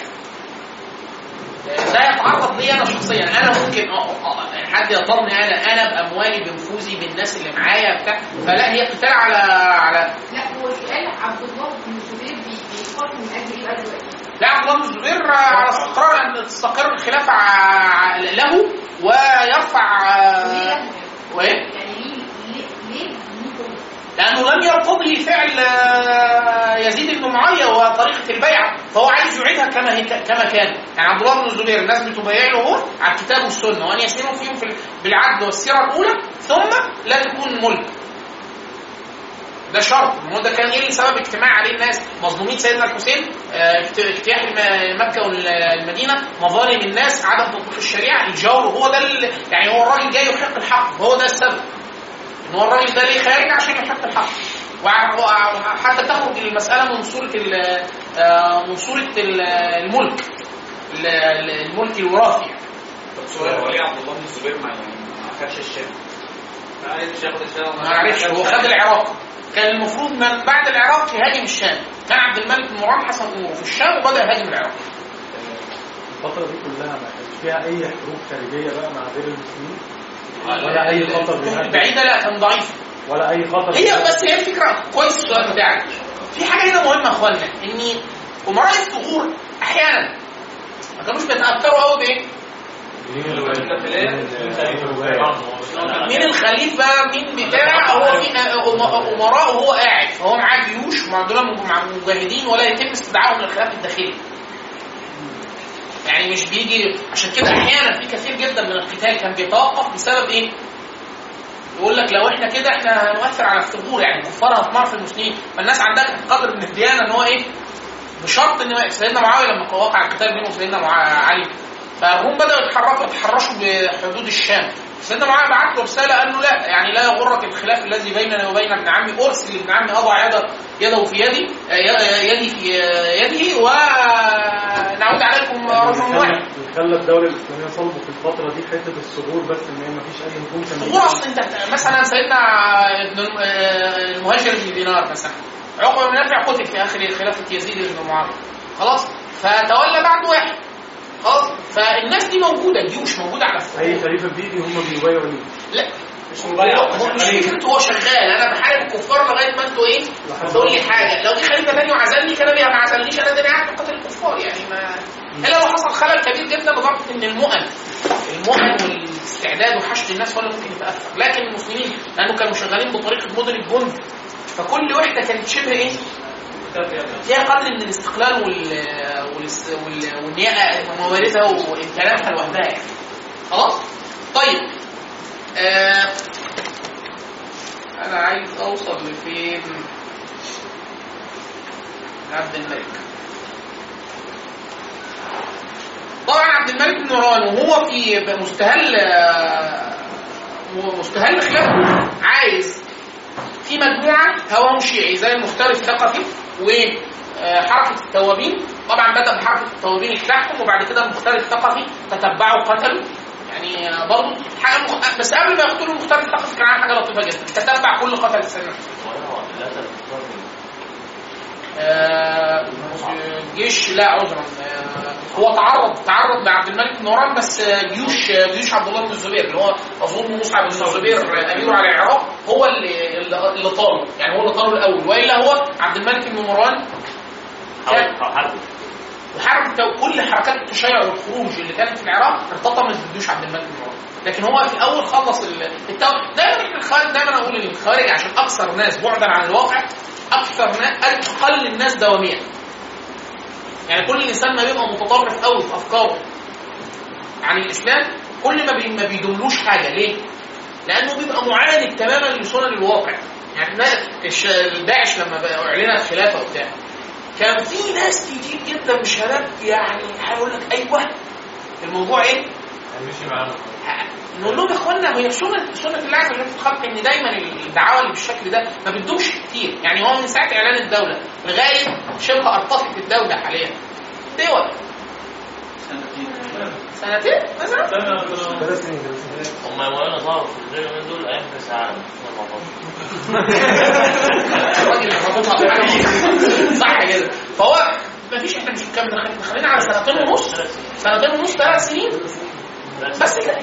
ده يتعرض لي انا شخصيا انا ممكن أ- أ- حد يطلبني انا انا باموالي بنفوذي بالناس اللي معايا بتاع فلا هي قتال على على لا هو قال عبد الله بن الزبير بي- بيقاتل من اجل ايه بقى دلوقتي؟ لا عبد الله بن الزبير على استقرار ان تستقر الخلافه ع- له ويرفع وليه له؟ وايه؟ يعني ليه ليه ليه ليه دور؟ لانه لم يرتضي فعل آه، يزيد بن معاويه وطريقه البيعه فهو عايز يعيدها كما هي كما كان يعني عبد الله بن الزبير الناس بتبايع له هو على الكتاب والسنه وان يسيروا فيهم في ال- بالعدل والسيره الاولى ثم لا تكون ملك ده شرط ما هو ده كان ايه سبب اجتماع عليه الناس مظلومين سيدنا الحسين آه، اجت- اجتياح الم- مكه والمدينه مظالم الناس عدم تطبيق الشريعه الجور هو ده ال- يعني هو الراجل جاي يحق الحق هو ده السبب ان هو الراجل ده ليه خارج عشان يحق الحق وع- وع- حتى تخرج المساله من صوره ال- آه، من صوره ال- الملك ال- ال- الملك الوراثي يعني. طب سؤال هو ليه عبد الله بن الزبير ما يعني ما خدش الشام؟ عايز ياخد الشام ما عرفش هو خد العراق كان المفروض من بعد العراق يهاجم الشام كان عبد الملك بن مروان حسن اموره في الشام وبدا يهاجم العراق الفترة دي كلها ما كانش فيها أي حروب خارجية بقى مع غير المسلمين ولا أي خطر الحروب بيهاجم البعيده لا كان ضعيف ولا أي خطر هي بس هي الفكره كويس السؤال بتاعك في حاجه هنا مهمه يا اخوانا ان امراء الثغور احيانا ما كانوش بيتاثروا قوي بايه؟ مين الخليفه مين بتاع هو في أم- امراء وهو قاعد فهو معاه جيوش ومع دول مع مجاهدين ولا يتم استدعائهم للخلاف الداخلي يعني مش بيجي عشان كده احيانا في كثير جدا من القتال كان بيتوقف بسبب ايه؟ يقول لك لو احنا كده احنا هنؤثر على الثغور يعني الكفار هتمر في المسلمين فالناس عندها قدر من الديانه ان هو ايه؟ بشرط ان سيدنا معاويه لما وقع القتال بينه وسيدنا مع- علي فالروم بداوا يتحركوا يتحرشوا بحدود الشام سيدنا معاويه بعت له رساله قال له لا يعني لا يغرك الخلاف الذي بيننا وبين ابن عمي ارسل ابن عمي اضع يده يده في يدي آه، يدي في يده ونعود عليكم رجل واحد اللي خلى الدولة الإسلامية صلبوا في الفترة دي حتة الثغور بس إن هي مفيش أي هجوم كان الثغور اصلا انت مثلا سيدنا ابن الم- آه، المهاجر بن دينار مثلا عقبه بن نافع قتل في اخر خلافه يزيد بن معاويه خلاص فتولى بعد واحد خلاص فالناس دي موجوده الجيوش موجوده على الثغور أي خليفة بيجي هم بيبايعوا ليه لا مش مبايع هو مش فكرته هو شغال انا بحارب الكفار لغايه ما انتوا ايه تقول لي حاجه لو في خليفه تاني وعزلني كان بيها ما عزلنيش انا ده قاعد بقتل الكفار يعني ما الا لو حصل خلل كبير جدا لدرجه ان المؤن المؤن والاستعداد وحشد الناس هو اللي ممكن يتاثر لكن المسلمين لانه كانوا شغالين بطريقه مدن الجند فكل وحده كانت شبه ايه؟ فيها قدر من الاستقلال وال والاس- وال- وان هي مواردها وامكاناتها لوحدها يعني خلاص؟ طيب آه انا عايز اوصل لفين عبد الملك طبعا عبد الملك بن مروان وهو في مستهل آه، مستهل خلافه عايز في مجموعه هواهم شيعي زي المختار الثقفي وحركه التوابين طبعا بدا بحركه التوابين اجتاحهم وبعد كده المختار الثقفي تتبعوا قتلوا يعني آه، برضه حاجه مخ... بس قبل ما يقتلوا المختار الثقفي كان عامل حاجه لطيفه جدا تتبع كل قتل سنه آه، جيش لا عذرا آه، هو تعرض تعرض لعبد الملك بن مروان بس آه، جيوش آه، جيوش عبد الله بن الزبير اللي هو اظن مصعب بن الزبير آه، اميره على العراق هو اللي اللي اللي طاله يعني هو اللي طاله الاول والا هو عبد الملك بن مروان كان وحرب التو- كل حركات التشيع والخروج اللي كانت في العراق ارتطمت بجيوش عبد الملك بن مروان لكن هو في الاول خلص ال- التو... دايما احنا الخارج دايما اقول ان الخارج عشان اكثر ناس بعدا عن الواقع اكثر ناس اقل الناس دواميا يعني كل انسان ما بيبقى متطرف قوي في افكاره عن الاسلام كل ما بي... ما بيدوملوش حاجه ليه؟ لانه بيبقى معاند تماما لسنن الواقع يعني الناس- الش- الداعش لما بقى اعلنت خلافه وبتاع كان في ناس كتير جدا بشهادات يعني هيقول لك ايوه الموضوع ايه؟ مشي معانا نقول لهم يا اخوانا هي سنه سنه الله عز وجل في الخلق ان دايما الدعاوى اللي بالشكل ده ما بتدومش كتير يعني هو من ساعه اعلان الدوله لغايه شبه ارتقت الدوله حاليا دول سنتين مثلا ثلاث سنين ثلاث سنين هم مولانا ظهروا في الدنيا من دول ايام كاس العالم 2014 الراجل اللي رابطها بحاجه صح كده فهو ما فيش احنا مش كام دخلنا دخلنا على سنتين ونص سنتين ونص ثلاث سنين بس كده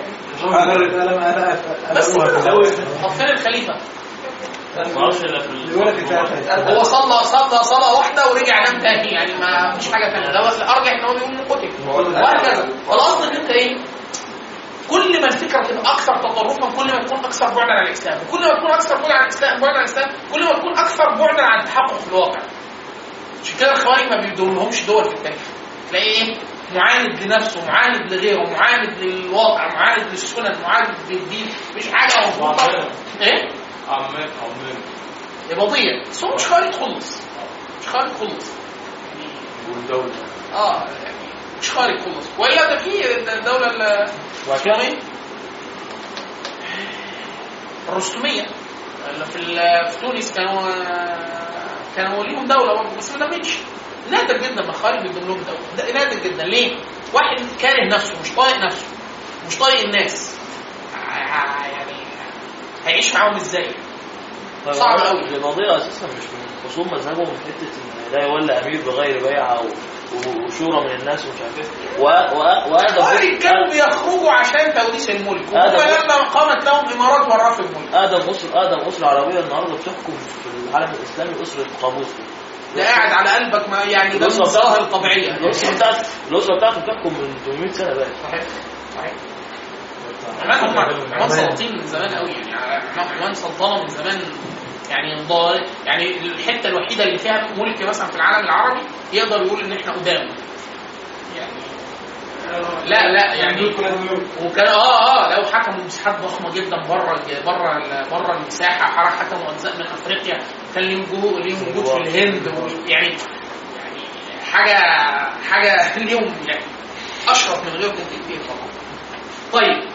بس كده طب فين الخليفه؟ ما اعرفش الا في ال- هو صلى صلى صلاه واحده ورجع نام تاني يعني ما فيش حاجه ثانيه ده بس الارجح ان هو بيقول انه قتل وهكذا والاصل ان انت ايه كل ما الفكره تبقى اكثر تطرفا كل ما تكون اكثر بعدا عن الاسلام وكل ما تكون اكثر بعدا عن الاسلام بعدا عن الاسلام كل ما تكون اكثر بعدا عن التحقق في الواقع عشان كده الخوارج ما بيدولهمش دول في التاريخ تلاقي ايه معاند لنفسه معاند لغيره معاند للواقع معاند للسنن معاند للدين مش حاجه مظبوطه ايه عمان عمان يبقى ضيع بس هو مش خارج خلص مش خارج خلص والدولة اه يعني مش خارج خلص والا ده في الدوله ال- اسمها ايه؟ الرستميه اللي في ال- في تونس كانوا كانوا ليهم دوله برضه بس ما دمتش نادر جدا ما الخارج بيدوم لهم دوله ده نادر جدا ليه؟ واحد كاره نفسه مش طايق نفسه مش طايق الناس ع- يعني هيعيش في معاهم ازاي طيب، صعب قوي. القضية أساسا مش من خصوم مذهبهم من حتة إن لا يولى أمير بغير بيعة و- و- وشورى من الناس ومش عارف إيه و- و- وآدم ولكن كانوا بيخرجوا عشان توريث الملك وهم هذا- لما قامت لهم امارات ورثوا الملك آدم أسرة آدم أسرة عربية النهاردة بتحكم في العالم الإسلامي أسرة قابوس ده قاعد على قلبك ما يعني ده من الأسرة- الظواهر الطبيعيه الأسرة بتاعت الأسرة بتاعته بتحكم من 800 سنة بقى صحيح صحيح عمان هم عمان سلاطين من زمان قوي يعني عمان عمان سلطنه من زمان يعني ضار يعني الحته الوحيده اللي فيها ملك مثلا في العالم العربي يقدر يقول ان احنا قدام يعني لا لا يعني وكان اه اه لو حكموا مساحات ضخمه جدا بره بره بره المساحه حركه حكموا اجزاء من افريقيا كان ليهم وجود ليهم وجود في الهند و- يعني يعني حاجه حاجه ليهم يعني اشرف من غيرهم كتير طبعا طيب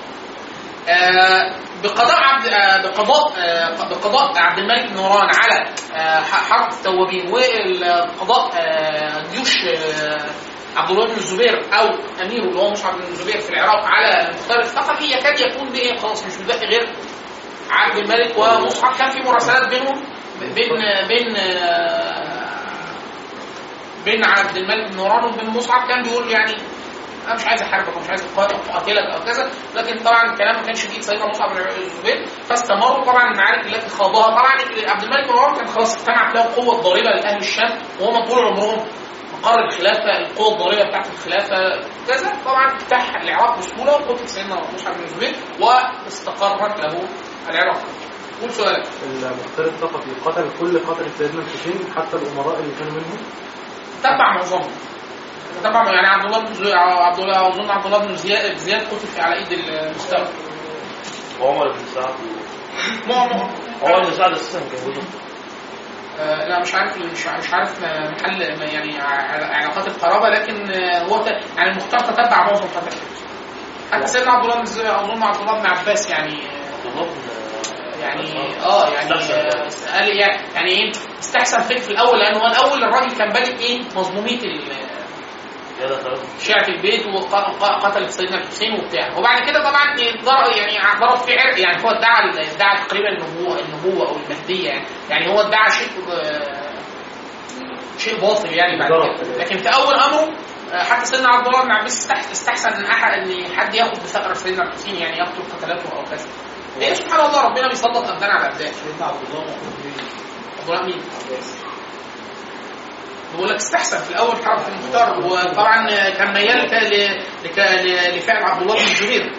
آه بقضاء عبد آه بقضاء آه بقضاء عبد الملك نوران على آه ح- حرب التوابين وقضاء آه جيوش آه عبد الله بن الزبير او اميره اللي هو مصعب بن الزبير في العراق على المختار الثقفي يكاد يكون بايه خلاص مش متبقي غير عبد الملك ومصعب كان في مراسلات بينهم بين بين آه، بين عبد الملك بن نوران وبين مصعب كان بيقول يعني انا مش عايز احاربك ومش عايز اقاتلك او كذا لكن طبعا الكلام ما كانش بايد سيدنا مصعب بن الزبير فاستمروا طبعا المعارك التي خاضوها طبعا عبد الملك بن نوران كان خلاص اجتمعت له القوه الضاربه لاهل الشام وهم طول عمرهم مقر الخلافه القوه الضاربه بتاعت الخلافه كذا طبعا افتتح العراق بسهوله وقتل سيدنا مصعب بن الزبير واستقرت له العراق قول سؤالك المختار الثقفي قتل كل قتل سيدنا الحسين حتى الامراء اللي كانوا منهم تبع معظمهم تبع يعني عبد الله بن زي- عبد الله اظن عبد الله بن زياد زياد قتل في على ايد المستوى وعمر بن سعد و- معظم عمر بن سعد أساسا كان جوزه آه، لا مش عارف مش مش عارف محل ما يعني ع- علاقات القرابه لكن آه، هو ت- يعني المختار تتبع معظم قتل حتى سيدنا عبد الله بن زي- اظن عبد الله بن عباس يعني آه، عبد الله بن يعني اه يعني استحسن. آه، قال يعني يعني ايه استحسن فيك في الاول لان هو الاول الراجل كان بادئ ايه مظلوميه ال- يلا خلاص شيعة البيت وقتل سيدنا الحسين وبتاع وبعد كده طبعا ضرب يعني ضرب في عرق يعني هو ادعى ادعى تقريبا النبوه النبوه او المهديه يعني يعني هو ادعى شيء آه، شيء باطل يعني بعد كده لكن في اول امره آه، حتى سيدنا عبد الله بن عباس استح- استحسن ان احد ان حد ياخد بثأر سيدنا الحسين يعني يقتل قتلته او كذا ليه سبحان الله ربنا بيسلط ابدان على ابدان سيدنا عبد الله مخرج مين؟ عبد الله مين؟ عباس بقول لك استحسن في الاول حركه المختار وطبعا كان ميال لك- ل- لك- ل- لفعل عبد الله بن الزبير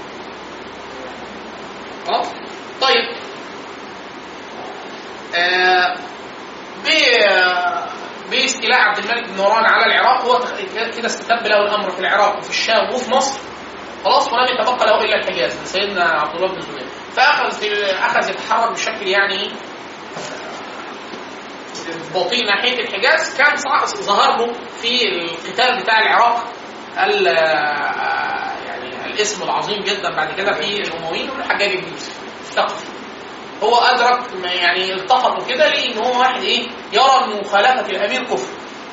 خلاص طيب آه ب- باستيلاء عبد الملك بن نوران على العراق هو تخ- كده استتب له الامر في العراق وفي الشام وفي مصر خلاص ولم يتبقى له الا الحجاز لسيدنا عبد الله بن الزبير فاخذ اخذ يتحرك بشكل يعني بطيء ناحيه الحجاز كان صع- ظهر له في القتال بتاع العراق ال- يعني الاسم العظيم جدا بعد كده في الامويين والحجاج بن يوسف الثقفي هو ادرك ما يعني التقطوا كده ليه ان هو واحد ايه يرى ان مخالفه الامير كفر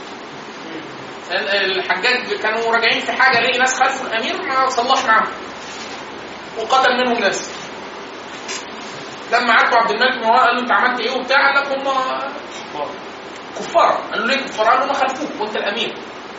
الحجاج كانوا راجعين في حاجه لقي ناس خلفوا الامير ما صلاش معاهم وقتل منهم ناس لما عرفوا عبد الملك بن مروان قال له انت عملت ايه وبتاع قال لك هم كفار قالوا ليه كفار قالوا ما خلفوك وانت الامير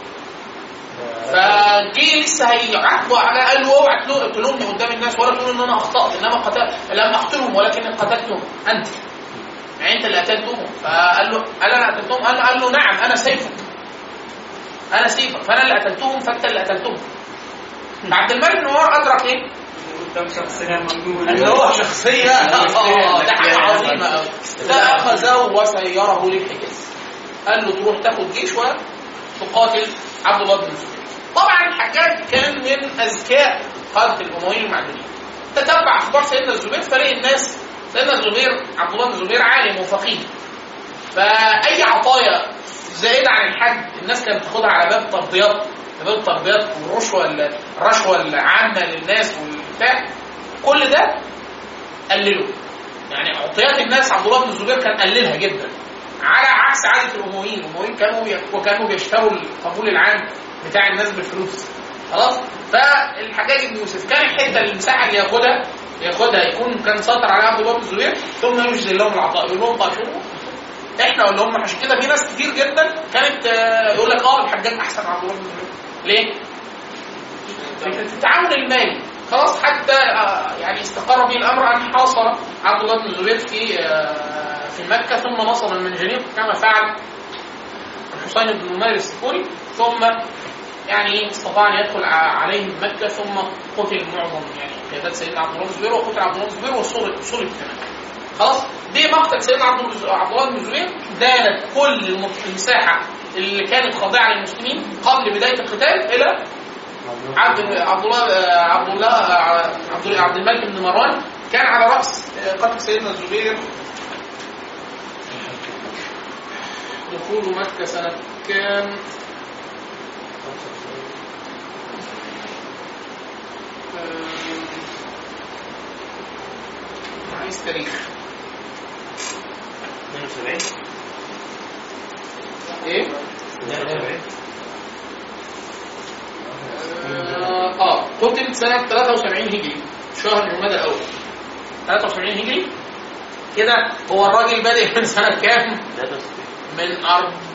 فجه لسه هيعاتبوا على قال له اوعى تلو- تلومني قدام الناس ولا تقول ان انا اخطات انما قتل لم اقتلهم ولكن قتلتهم انت يعني انت اللي قتلتهم فقال له قال انا قتلتهم قال له, قال له نعم انا سيفك انا سيفك فانا اللي قتلتهم فانت اللي قتلتهم عبد الملك بن عمر ادرك ايه؟ قدام شخصية مجنونة ان هو شخصيه اه ده حاجه عظيمه قوي فاخذه وسيره للحجاز قال له تروح تاخد جيش وتقاتل عبد الله بن الزبير طبعا الحجاج كان من اذكياء قاده الامويين المعدودين تتبع اخبار سيدنا الزبير فلقي الناس سيدنا الزبير عبد الله بن الزبير عالم وفقيه فاي عطايا زائده عن الحد الناس كانت تاخدها على باب ترضيات باب الترضيات والرشوه الرشوه العامه للناس والبتاع كل ده قلله يعني عطيات الناس عبد الله بن الزبير كان قللها جدا على عكس عاده الامويين الامويين كانوا وكانوا بيشتروا القبول العام بتاع الناس بالفلوس خلاص فالحجاج بن يوسف كان الحته المساحه اللي ياخدها ياخدها يكون كان سيطر عليها عبد الله بن الزبير ثم يجزي لهم العطاء يقول لهم طيب شوفوا احنا ولا هم عشان كده في ناس كتير جدا كانت آه، يقول لك اه الحجاج احسن عبد الله بن الزبير ليه؟ فكره التعاون المالي خلاص حتى آه، يعني استقر به الامر ان حاصر عبد الله بن الزبير في آه، في مكه ثم نصب المنجنيق كما فعل الحسين بن نمير السكوري ثم يعني استطاع ان يدخل ع- عليهم مكه ثم قتل معظم يعني قيادات سيدنا عبد الله بن الزبير وقتل عبد الله بن الزبير وصلب صلب كمان خلاص بمقتل سيدنا عبد الله- عبد الله بن الزبير دانت كل الم- المساحه اللي كانت خاضعه للمسلمين قبل بدايه القتال الى عبد عبد الله عبد الله عبد عبد الملك بن مروان كان على راس قتل سيدنا الزبير دخول مكة سنة كام؟ آه، عايز تاريخ 72 ايه؟ 72 اه آه، قتل سنة 73 هجري شهر جمادى الأول 73 هجري كده هو الراجل بادئ من سنة كام؟ 63 من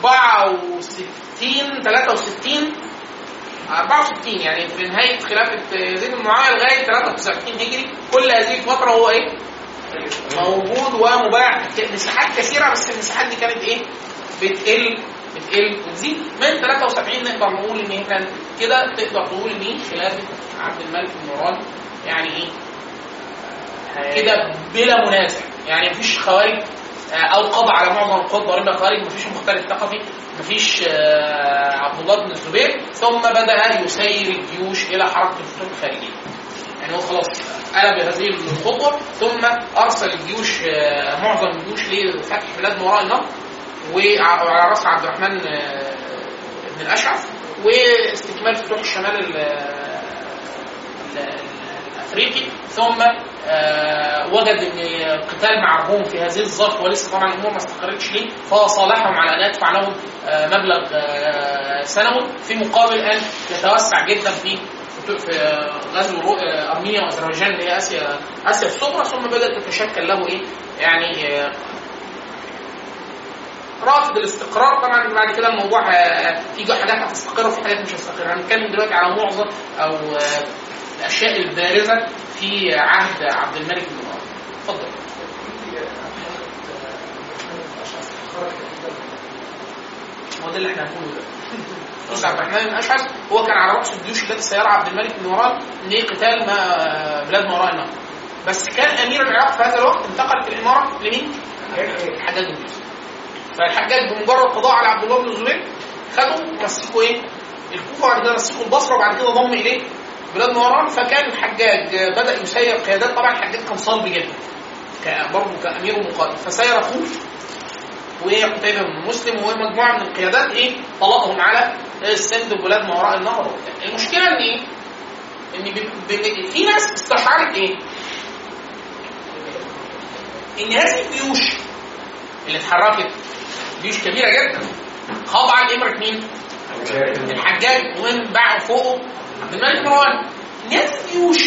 64 63 64 يعني في نهاية خلافة يزيد بن معاوية لغاية 63 هجري كل هذه الفترة هو ايه؟ موجود ومباع مساحات كثيرة بس المساحات دي كانت ايه؟ بتقل بتقل وتزيد من 73 نقدر نقول ان هي كانت كده تقدر تقول ان هي خلافة عبد الملك بن مروان يعني ايه؟ كده بلا منازع يعني مفيش خوارج آه، او قضى على معظم القطب وربا خوارج مفيش مختلف ثقفي مفيش آه، عبد الله بن الزبير ثم بدا يسير الجيوش الى حركه الفتوح الخارجيه يعني هو خلاص قلب هذه الخطوه ثم ارسل الجيوش آه، معظم الجيوش لفتح بلاد ما وراء النهر وعلى راس عبد الرحمن آه، بن الاشعث واستكمال فتوح الشمال ال- ال- الافريقي ثم آه، وجد ان القتال مع الروم في هذه الظرف ولسه طبعا الامور ما استقرتش ليه فصالحهم على ان يدفع لهم آه، مبلغ آه، سنوي في مقابل ان يتوسع جدا في في آه، غزو رو- آه، ارمينيا واذربيجان اللي هي اسيا اسيا الصغرى ثم بدات تتشكل له ايه يعني آه، رافض الاستقرار طبعا بعد كده الموضوع آه، في حاجات هتستقر وفي حاجات مش هتستقر هنتكلم دلوقتي على معظم او آه، الاشياء البارزه في عهد عبد الملك بن مروان اتفضل هو ده اللي احنا هنقوله ده بص عبد الرحمن بن اشعث هو كان على راس الجيوش التي سيرها عبد الملك بن مروان لقتال ما بلاد ما وراء النهر بس كان امير العراق في هذا الوقت انتقل في الاماره لمين؟ الحجاج بن يوسف فالحجاج بمجرد قضاء على عبد الله بن الزبير خدوا مسكوا ايه؟ الكوفه وبعد كده مسكوا البصره وبعد كده ضم اليه بلاد نوران فكان الحجاج بدا يسير قيادات طبعا الحجاج كان صلب جدا ك- برضه كامير ومقاتل فسير اخوه وقتيبة بن مسلم ومجموعه من القيادات ايه طلقهم على السند وبلاد ما وراء النهر وبتاع المشكله ان ايه؟ ان بي- بي- في ناس استشعرت ايه؟ ان هذه الجيوش اللي اتحركت جيوش كبيره جدا خاضعه لامره مين؟ الحجاج ومن بعد فوقه عبد الملك مروان ان هذه الجيوش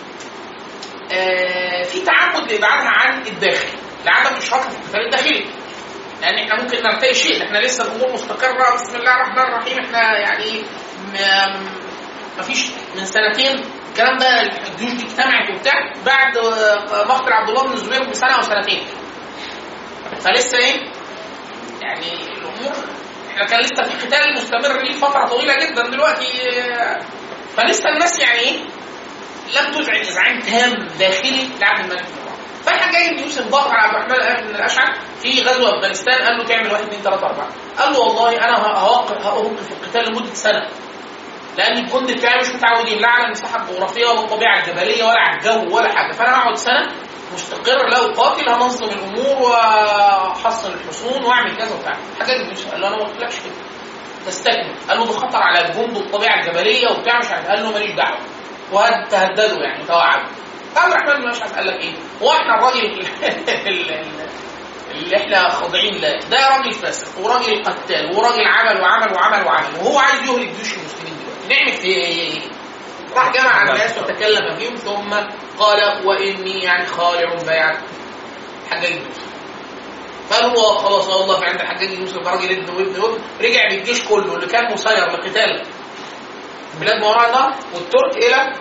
آه في تعمد لابعادها عن الداخل لعدم اشراكها في القتال الداخلي لان احنا ممكن نرتقي شيء احنا لسه الامور مستقره بسم الله الرحمن الرحيم احنا يعني ما فيش من سنتين الكلام ده الجيوش دي اجتمعت وبتاع بعد آه، مقتل عبد الله بن الزبير بسنه او سنتين فلسه ايه يعني الامور احنا كان لسه في قتال مستمر ليه فتره طويله جدا دلوقتي آه، فلسه الناس يعني ايه لم تزعج ازعاج تام داخلي لعبد الملك بن مروان فالحجاج بن يوسف ضغط على عبد الرحمن بن الاشعث في غزو افغانستان قال له تعمل واحد اثنين ثلاثه اربعه قال له والله انا هوقف هوقف القتال لمده سنه لان الجند بتاعي مش متعودين لا على المساحه الجغرافيه ولا الطبيعه الجبليه ولا على الجو ولا حاجه فانا هقعد سنه مستقر لا اقاتل هنظم الامور واحصن الحصون واعمل كذا وبتاع حاجه بن يوسف قال له انا ما قلتلكش كده تستكمل قال له ده خطر على الجند والطبيعه الجبليه وبتاع مش عارف قال له ماليش دعوه وتهددوا يعني توعدوا عبد الرحمن بن اشعث قال لك ايه؟ هو احنا الراجل ال- ال- اللي احنا خاضعين له ده راجل فاسق وراجل قتال وراجل عمل وعمل وعمل وعمل وهو عايز يهلك جيوش المسلمين دلوقتي نعمل في ايه؟ راح جمع الناس وتكلم فيهم ثم قال واني يعني خالع بيعه حجاج بن يوسف قالوا هو خلاص والله في عند الحجاج بن يوسف راجل ابن وابن وابن رجع بالجيش كله اللي كان مسير لقتال بلاد ما وراء النهر والترك الى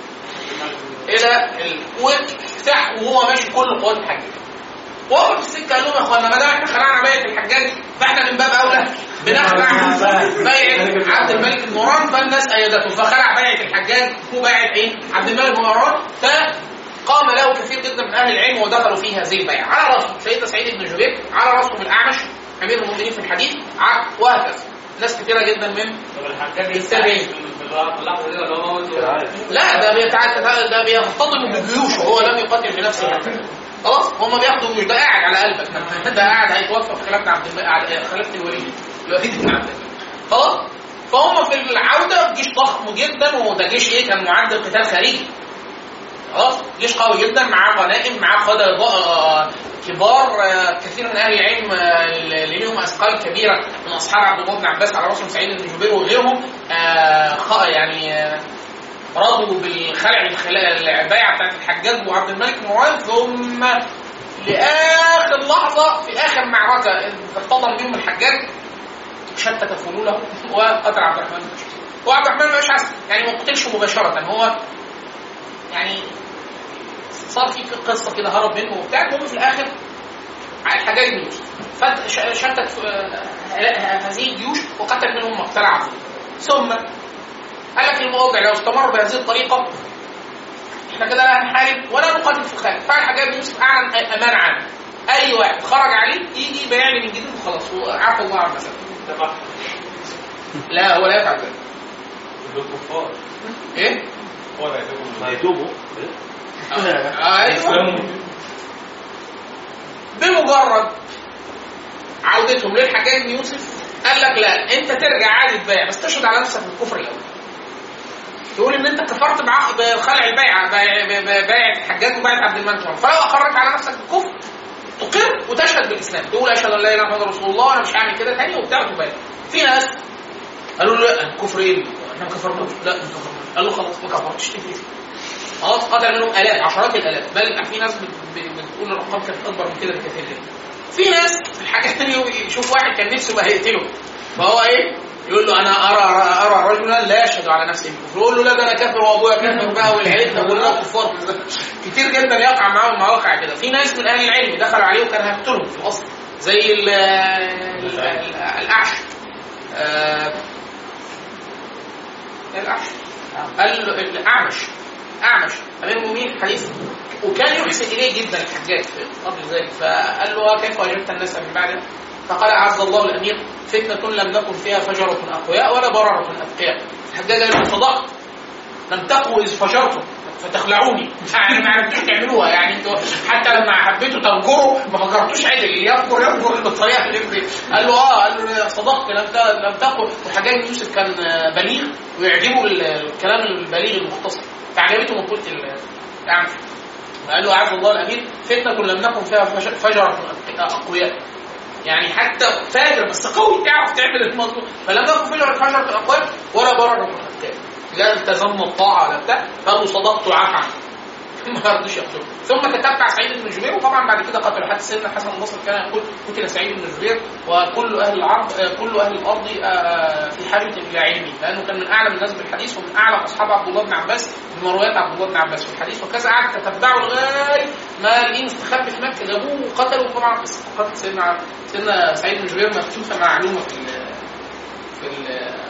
الى الكويت افتح وهو ماشي كل قوات الحجاج وهو في السكه قال لهم يا اخوانا ما دام احنا خلعنا بيعه الحجاج فاحنا من باب اولى بنخلع بيعه عبد الملك بن مروان فالناس ايدته فخلع بيعه الحجاج وبيعه ايه؟ عبد الملك بن مروان فقام له كثير جدا من اهل العلم ودخلوا في هذه البيعه على راسهم سيدنا سعيد بن جبير على راسهم الاعمش امير المؤمنين في الحديث ع- وهكذا ناس كثيره جدا من طب الحجاج التابعين في اللحظه دي ولا هو موته؟ لا ده بيتع- ده بيختضن بجيوشه هو لم يقاتل بنفسه خلاص هم بياخدوا مش ده قاعد على قلبك ده قاعد هيتوفى في خلافه عبد الم... على- خلافه الوليد الوليد بن عبد الملك خلاص فهم في العوده جيش ضخم جدا وده جيش ايه كان معد لقتال خارجي خلاص جيش قوي جدا معاه غنائم معاه قاده آه، كبار آه، كثير من اهل العلم آه، اللي ليهم اثقال كبيره من اصحاب عبد الله بن عباس على راسهم سعيد بن جبير وغيرهم آه، خ- يعني آه، رضوا بالخلع الخلا- البيعه بتاعت الحجاج وعبد الملك بن مروان ثم لاخر لحظه في اخر معركه اصطدم بهم الحجاج شتت فلوله وقتل عبد الرحمن بن بشر وعبد الرحمن بن بشر يعني ما قتلش مباشره هو يعني صار في قصه كده هرب منه وبتاع المهم في الاخر الحجاج بن يوسف فت- ش- شتت آه، هذه الجيوش وقتل منهم مقتل عظيم ثم قال لك الموضع لو استمر بهذه الطريقه احنا كده لا هنحارب ولا نقاتل في الخارج فالحجاج بن يوسف اعلن امان عام اي واحد خرج عليه يجي يبايع لي من جديد وخلاص وعفى الله عن المسألة لا هو لا يفعل ذلك دول كفار ايه؟ هو اللي هيتوبوا هيتوبوا آه، ايوه بمجرد عودتهم للحجاج بن يوسف قال لك لا انت ترجع عادي تبايع بس تشهد على نفسك بالكفر الاول تقول ان انت كفرت بعقد بخلع البيعه بيع- بيع- بيعه الحجاج وبيعه عبد الملك فلو اقررت على نفسك بالكفر تقر وتشهد بالاسلام تقول اشهد ان لا اله الا الله رسول الله وانا مش هعمل كده تاني وبتاع وتبايع في ناس قالوا له لا الكفر ايه احنا ما كفرناش لا ما كفرناش قال له خلاص ما كفرتش تفلت خلاص قتل منهم الاف عشرات الالاف بل في ناس بت- بت- بتقول الارقام كانت اكبر من كده بكثير جدا في ناس في الحاجه الثانيه يشوف واحد كان نفسه ما هيقتله فهو ايه يقول له انا ارى ارى رجلا لا يشهد على نفسه بالكفر يقول له لا ده انا كافر وابويا كافر بقى والعيله كلها كفار كتير جدا يقع معاهم مواقع كده في ناس من اهل العلم دخلوا عليه وكان هيقتلهم في الاصل زي ال- ال- ال- الاعشى آه، الاعشى قال له الاعمش اعمش امير المؤمنين حديث وكان يحسن اليه جدا الحجاج في قبل ذلك فقال له كيف وجدت الناس من بعده؟ فقال عز الله الامير فتنه لم نكن فيها فجره اقوياء ولا برره اتقياء الحجاج قال له صدقت لم تقوا اذ فجرتم فتخلعوني يعني ما عرفتوش تعملوها يعني انتوا حتى لما حبيتوا تنكروا ما فكرتوش عدل يذكر يذكر بالطريقه اللي يرضي قال له اه قال له صدقت لم ت- لم تقل وحجاج بن يوسف كان آه، بليغ ويعجبه ال- الكلام البليغ المختصر فعجبته مقولة ال- الأعمش قال له عز الله الامير فتنه لم نكن فيها فج- فجره اقوياء يعني حتى فاجر بس قوي تعرف تعمل المظلوم فلم يكن فجره فجره اقوياء ولا برر اتقاء لا التزمنا الطاعه ولا بتاع قالوا صدقت وعفى ما رضوش يقتلوا ثم تتبع سعيد بن جبير وطبعا بعد كده قتلوا حتى سيدنا حسن البصري كان يقول قتل سعيد بن جبير وكل اهل العرب آه، كل اهل الارض آه، آه، في حاجه الى علمه لانه كان من اعلم الناس بالحديث ومن اعلم اصحاب عبد الله بن عباس بمرويات عبد الله بن عباس في الحديث وكذا قعد تتبعه لغايه ما لقيه مستخبي في مكه جابوه وقتلوا طبعا قصه قتل سيدنا سيدنا سعيد بن جبير مكتوبه معلومه في ال في ال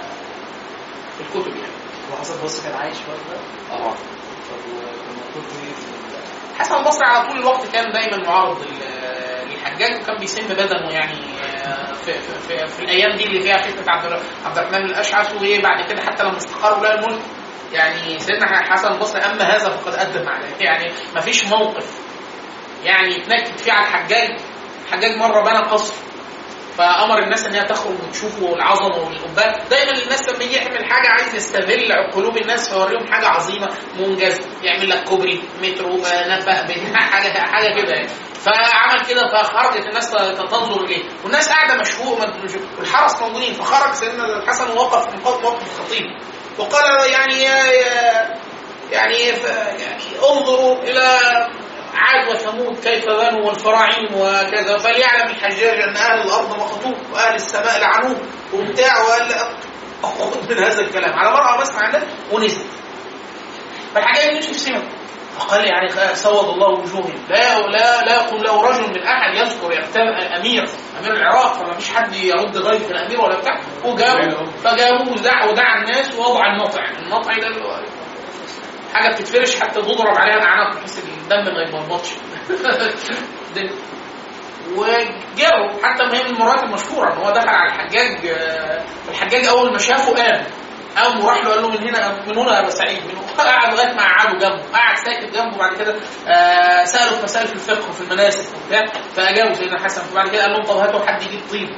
في الكتب يعني وحسن بص كان عايش وقتها اه طب وكان مكتوب ايه في حسن البصري على طول الوقت كان دايما معارض لل- للحجاج وكان بيسم بدنه يعني آه، في, في, في, في الايام دي اللي فيها فتنه عبد الر- عبد الرحمن الاشعث وبعد كده حتى لما استقر ولاء الملك يعني سيدنا حسن البصري اما هذا فقد قدم عليه يعني ما فيش موقف يعني يتنكد فيه على الحجاج الحجاج مره بنى قصر فامر الناس ان هي تخرج وتشوفه العظمه والقبات دايما الناس لما يجي يعمل حاجه عايز يستغل قلوب الناس فيوريهم حاجه عظيمه منجزه يعمل لك كوبري مترو آه، نفق بتاع، حاجه حاجه كده يعني فعمل كده فخرجت الناس تنظر اليه والناس قاعده مشهور والحرس موجودين فخرج سيدنا الحسن ووقف في موقف الخطيب وقال يعني يا- يعني ف- يعني انظروا الى عاد وثمود كيف بنوا والفراعين وكذا فليعلم الحجاج ان اهل الارض مخطوب واهل السماء لعنوه وبتاع وقال لا خد من هذا الكلام على مرأة بس عندك ونزل فالحاجه دي مش في سمه فقال يعني سود الله وجوههم لا لا لا يقول له رجل من احد يذكر يغتاب امير امير العراق فما فيش حد يرد ضيف الامير ولا بتاع وجابوا فجابوا ودع ودعا الناس ووضع النطع النطع ده اللي هو حاجه بتتفرش حتى تضرب عليها الاعناق بحيث الدم ما يبلبطش ده- وجابوا حتى ما هي من المرات المشهوره ان هو دخل على الحجاج آه، الحجاج اول ما شافه قام قام وراح له قال له من هنا من هنا يا ابا سعيد من هنا قعد لغايه ما قعدوا جنبه قعد ساكت جنبه بعد كده آه سالوا في مسائل في الفقه وفي المناسك وبتاع فاجابوا سيدنا الحسن فبعد كده قال لهم طب هاتوا حد يجيب طين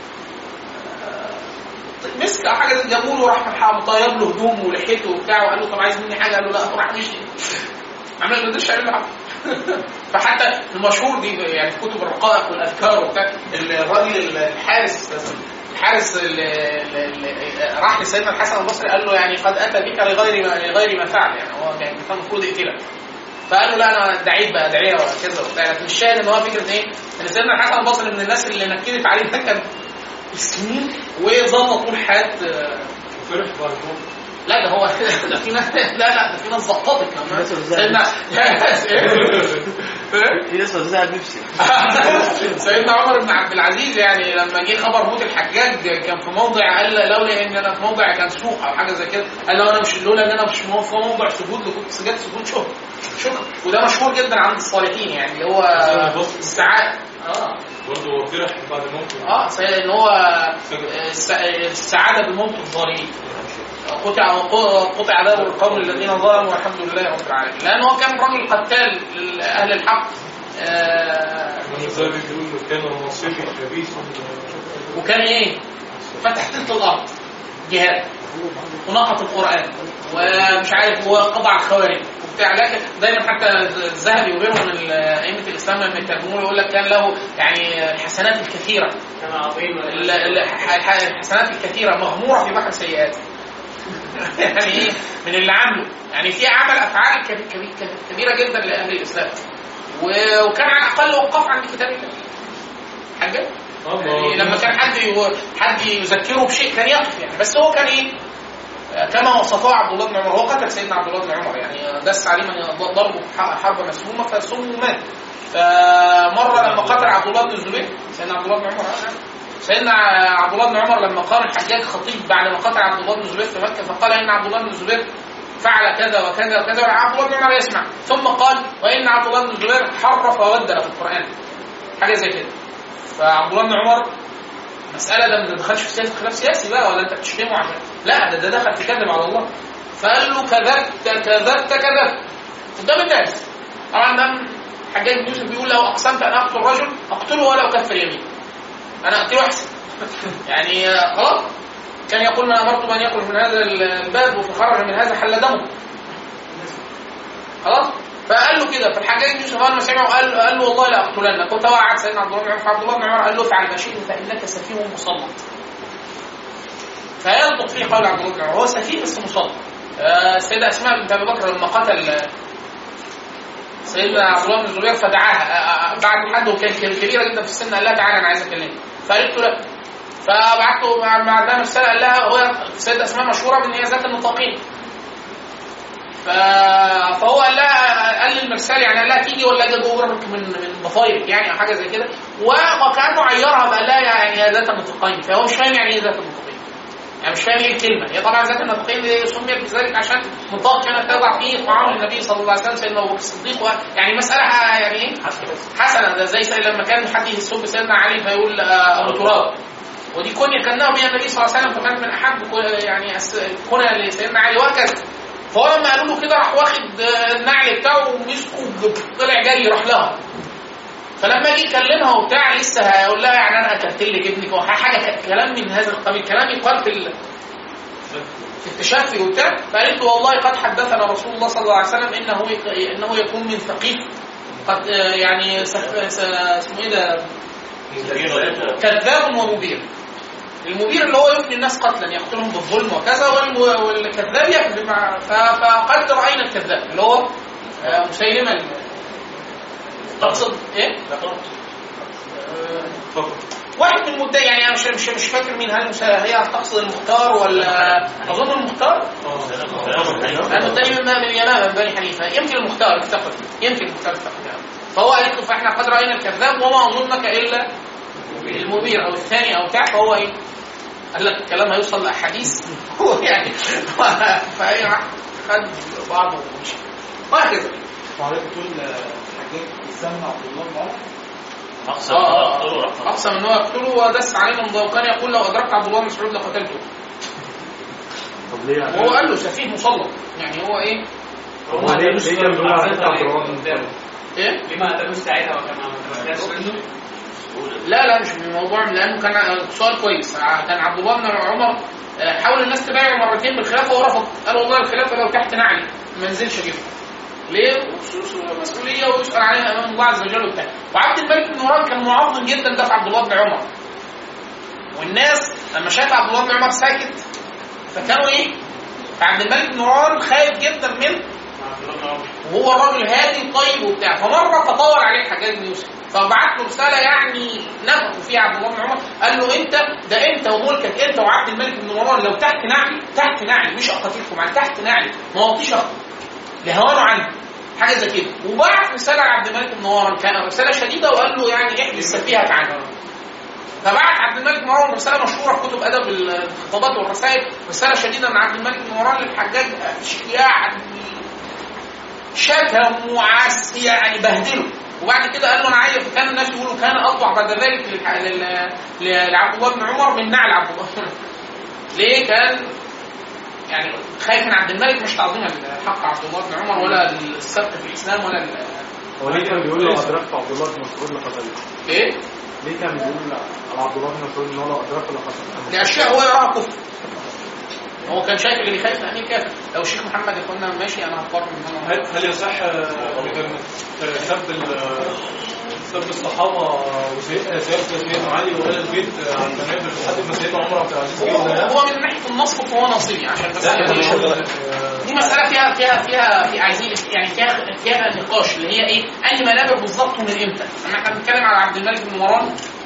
آه، مسك او حاجه زي جابوا له راح مطير له هدومه ولحيته وبتاع وقال له طب عايز مني حاجه قال له لا راح مشي عمال ما قدرش يعمل له حاجه فحتى المشهور دي يعني في كتب الرقائق والاذكار وبتاع الراجل الحارس الحارس اللي اللي راح لسيدنا الحسن البصري قال له يعني قد اتى بك لغير ما لغير ما فعل يعني هو يعني كان المفروض يقتلك فقال له لا انا ادعيت بقى ادعيه وكذا وبتاع لكن الشاهد ان هو فكره ايه؟ ان سيدنا الحسن البصري من الناس اللي نكدت عليه ده كان مسكين وظل طول حياه فرح بعد الموت لا ده هو ده في ناس لا لا ده في ناس زقطت كمان الناس اللي زعلت. سيدنا في ناس بتزعل نفسي سيدنا عمر بن عبد العزيز يعني لما جه خبر موت الحجاج كان في موضع قال لولا ان انا في موضع كان سوق او حاجه زي كده قال لو انا مش لولا ان انا مش مو- في موضع سجود لكنت سجدت سجود شكر شكر وده مشهور جدا عند الصالحين يعني اللي هو السعاده اه برضه هو فرح بعد الموت اه سي- ان هو الس- السعاده بموت الظالمين قطع قطع دابر القوم الذين ظلموا والحمد لله رب العالمين لان هو كان راجل قتال لاهل الحق آه، من الزاوية بيقول إنه كان نصيبي خبيث وكان ايه؟ فتح تلت الارض جهاد ونقط القران ومش عارف وقضى على الخوارج وبتاع لكن دايما حتى الذهبي وغيره من ائمه الاسلام لما يترجموا يقول لك كان له يعني الحسنات الكثيره كان عظيم ال- ال- الح- الحسنات الكثيره مغموره في بحر السيئات يعني ايه من اللي عمله يعني في عمل افعال كبي- كبي- كبيره جدا لاهل الاسلام و- وكان على الاقل وقف عند كتاب الله حاجه يعني لما كان حد يو- حد يذكره بشيء كان يقف يعني بس هو كان ايه كما وصفه عبد الله بن عمر هو قتل سيدنا عبد الله بن عمر يعني دس عليه من ضربه في ح- حرب مسمومه فسمه ومات فمره لما قتل عبد الله بن الزبير سيدنا عبد الله بن عمر آه، سيدنا عبد الله بن عمر لما قام الحجاج خطيب بعد ما قتل عبد الله بن الزبير في مكه فقال ان عبد الله بن الزبير فعل كذا وكذا وكذا وعبد الله بن عمر يسمع ثم قال وان عبد الله بن الزبير حرف وبدل في القران حاجه زي كده فعبد الله بن عمر مسألة ده ما دخلش في سياسة خلاف سياسي بقى ولا انت بتشتمه عشان لا ده ده دخل في كذب على الله فقال له كذبت كذبت كذبت قدام الناس طبعا ده حجاج بن يوسف بيقول لو اقسمت ان اقتل رجل اقتله ولو كف اليمين انا اقتله احسن يعني آه، خلاص كان يقول من امرت من يخرج من هذا الباب وخرج من هذا حل دمه خلاص فقال له كده فالحجاج بن يوسف اول ما سمعه قال قال له والله لا اقتلنك كنت وقعت سيدنا عبد الله بن عمر فعبد الله بن عمر قال له افعل ما شئت فانك سفيه مسلط فينطق فيه قول عبد الله بن عمر هو سفيه بس مسلط آه، السيده اسماء بنت ابي بكر لما قتل آه، سيدنا عبد الله بن الزبير فدعاها آه، آه، بعد حد وكان كبيره جدا في السن قال لها تعالى انا عايز اكلمك فقالت له لا فبعت له مع مع بعدها مسألة قال لها هو السيدة أسماء مشهورة بإن هي ذات النطاقين ف... فهو قال لها قال للمرسال يعني قال لها تيجي ولا اجي اجرك من من ضفايرك يعني او حاجه زي كده و- وكانه عيرها بقى لها يعني هي ذات النطاقين فهو مش فاهم يعني ايه ذات النطاقين يعني مش فاهم ايه الكلمه هي طبعا ذات النطاقين دي سميت بذلك عشان نطاق كانت تضع فيه طعام النبي صلى الله عليه وسلم سيدنا ابو بكر الصديق و- يعني مساله ح- يعني ايه حسنه ده زي سي- لما كان حد يسب سيدنا علي فيقول آه، ابو تراب ودي كنية كانه بها النبي صلى الله عليه وسلم فكانت من احب كو- يعني أس- كنى لسيدنا علي وهكذا فهو لما قالوا له كده راح واخد آه، النعل بتاعه ومسكه ج- طلع جاي راح لها فلما جه يكلمها وبتاع لسه هيقول لها يعني انا قتلت لك ابنك او حاجه ك- كلام من هذا القبيل كلام يقال في ال- في التشفي وبتاع فقالت له والله قد حدثنا رسول الله صلى الله عليه وسلم انه يك- انه يكون من ثقيف قد آه، يعني سف- س- اسمه ايه ده كذاب ومبين المبير اللي هو يفني الناس قتلا يقتلهم بالظلم وكذا والم- والكذاب يكذب مع- ف- فقد راينا الكذاب اللي هو آه، مسيلمه ال- تقصد ايه؟ آه، واحد من المدعي يعني انا مش مش مش فاكر مين هل مسا- هي تقصد المختار ولا اظن المختار لانه الثاني من من اليمامه من بني حنيفه يمكن المختار افتقد يمكن المختار افتقد يعني. فهو قالت له فاحنا قد راينا الكذاب وما ظنك الا المبير او الثاني او بتاع فهو ايه؟ قال لك الكلام هيوصل لاحاديث هو يعني فهي راح خد بعضه ومشي وهكذا وحضرتك بتقول حاجات السمنة عبد الله بن عمر اقصى اه اه اقتله آه. رقم اقسم ان هو يقتله ودس عليه من وكان يقول لو ادركت عبد الله بن مسعود لقتلته طب ليه يعني؟ وهو قال له سفيه مسلط يعني هو ايه؟ هو ليه ليه كان بيقول على فكره عبد الرحمن بن مسعود؟ ايه؟ ليه ما قتلوش ساعتها وكان ما تمسكش منه؟ لا لا مش من الموضوع لانه كان سؤال كويس كان عبد الله بن عمر آه، حاول الناس تبايعه مرتين بالخلافه ورفض قال والله الخلافه لو تحت نعلي ما انزلش اجيبها ليه؟ مسؤوليه ويسال عليها امام الله عز وجل وبتاع وعبد الملك بن مروان كان معظم جدا ده في عبد الله بن عمر والناس لما شاف عبد الله بن عمر ساكت فكانوا ايه؟ فعبد الملك بن مروان خايف جدا من وهو الراجل هادي طيب وبتاع فمره تطور عليه الحجاج بن يوسف فبعت له رساله يعني نفخوا فيها عبد الله بن عمر قال له انت ده انت وملكك انت وعبد الملك بن مروان لو تحت نعلي تحت نعلي مش اقاتلكم يعني تحت نعلي ما وطيش اخطر لهوانه عني حاجه زي كده وبعت رساله لعبد الملك بن مروان كان رساله شديده وقال له يعني احبس سفيهك عنه فبعت عبد الملك بن مروان رساله مشهوره في كتب ادب الخطابات والرسائل رساله شديده من عبد الملك بن مروان للحجاج يعني شتم وعس يعني بهدله وبعد كده قال له انا عايز كان الناس يقولوا كان اطبع بعد ذلك للح- لل- ل- لعبد الله بن عمر من نعل عبد الله ليه كان يعني خايف من عبد الملك مش تعظيما لحق عبد الله بن عمر ولا السبق في الاسلام ولا ال- هو ليه كان بيقول لو ادركت عبد الله بن مسعود لقتلته؟ ايه ليه كان بيقول على عبد الله بن مسعود ان هو لو ادركه لقتلته؟ لاشياء هو يراها كفر هو كان شايف اللي خايف امير كافر لو الشيخ محمد يقولنا ماشي انا هقرر ان انا هل هل يصح آه، كان سب ال- سب الصحابه وسيدنا سيدنا علي وآل البيت آه، عن منابر لحد ما سيدنا عمر عبد العزيز جه هو ولا هو من ناحيه النصب فهو نصيبي عشان بس لا يعني هو- دي مسألة فيها فيها فيها في عايزين يعني فيها فيها نقاش اللي هي ايه؟ أي منابر بالظبط ومن امتى؟ لما احنا بنتكلم على عبد الملك بن مروان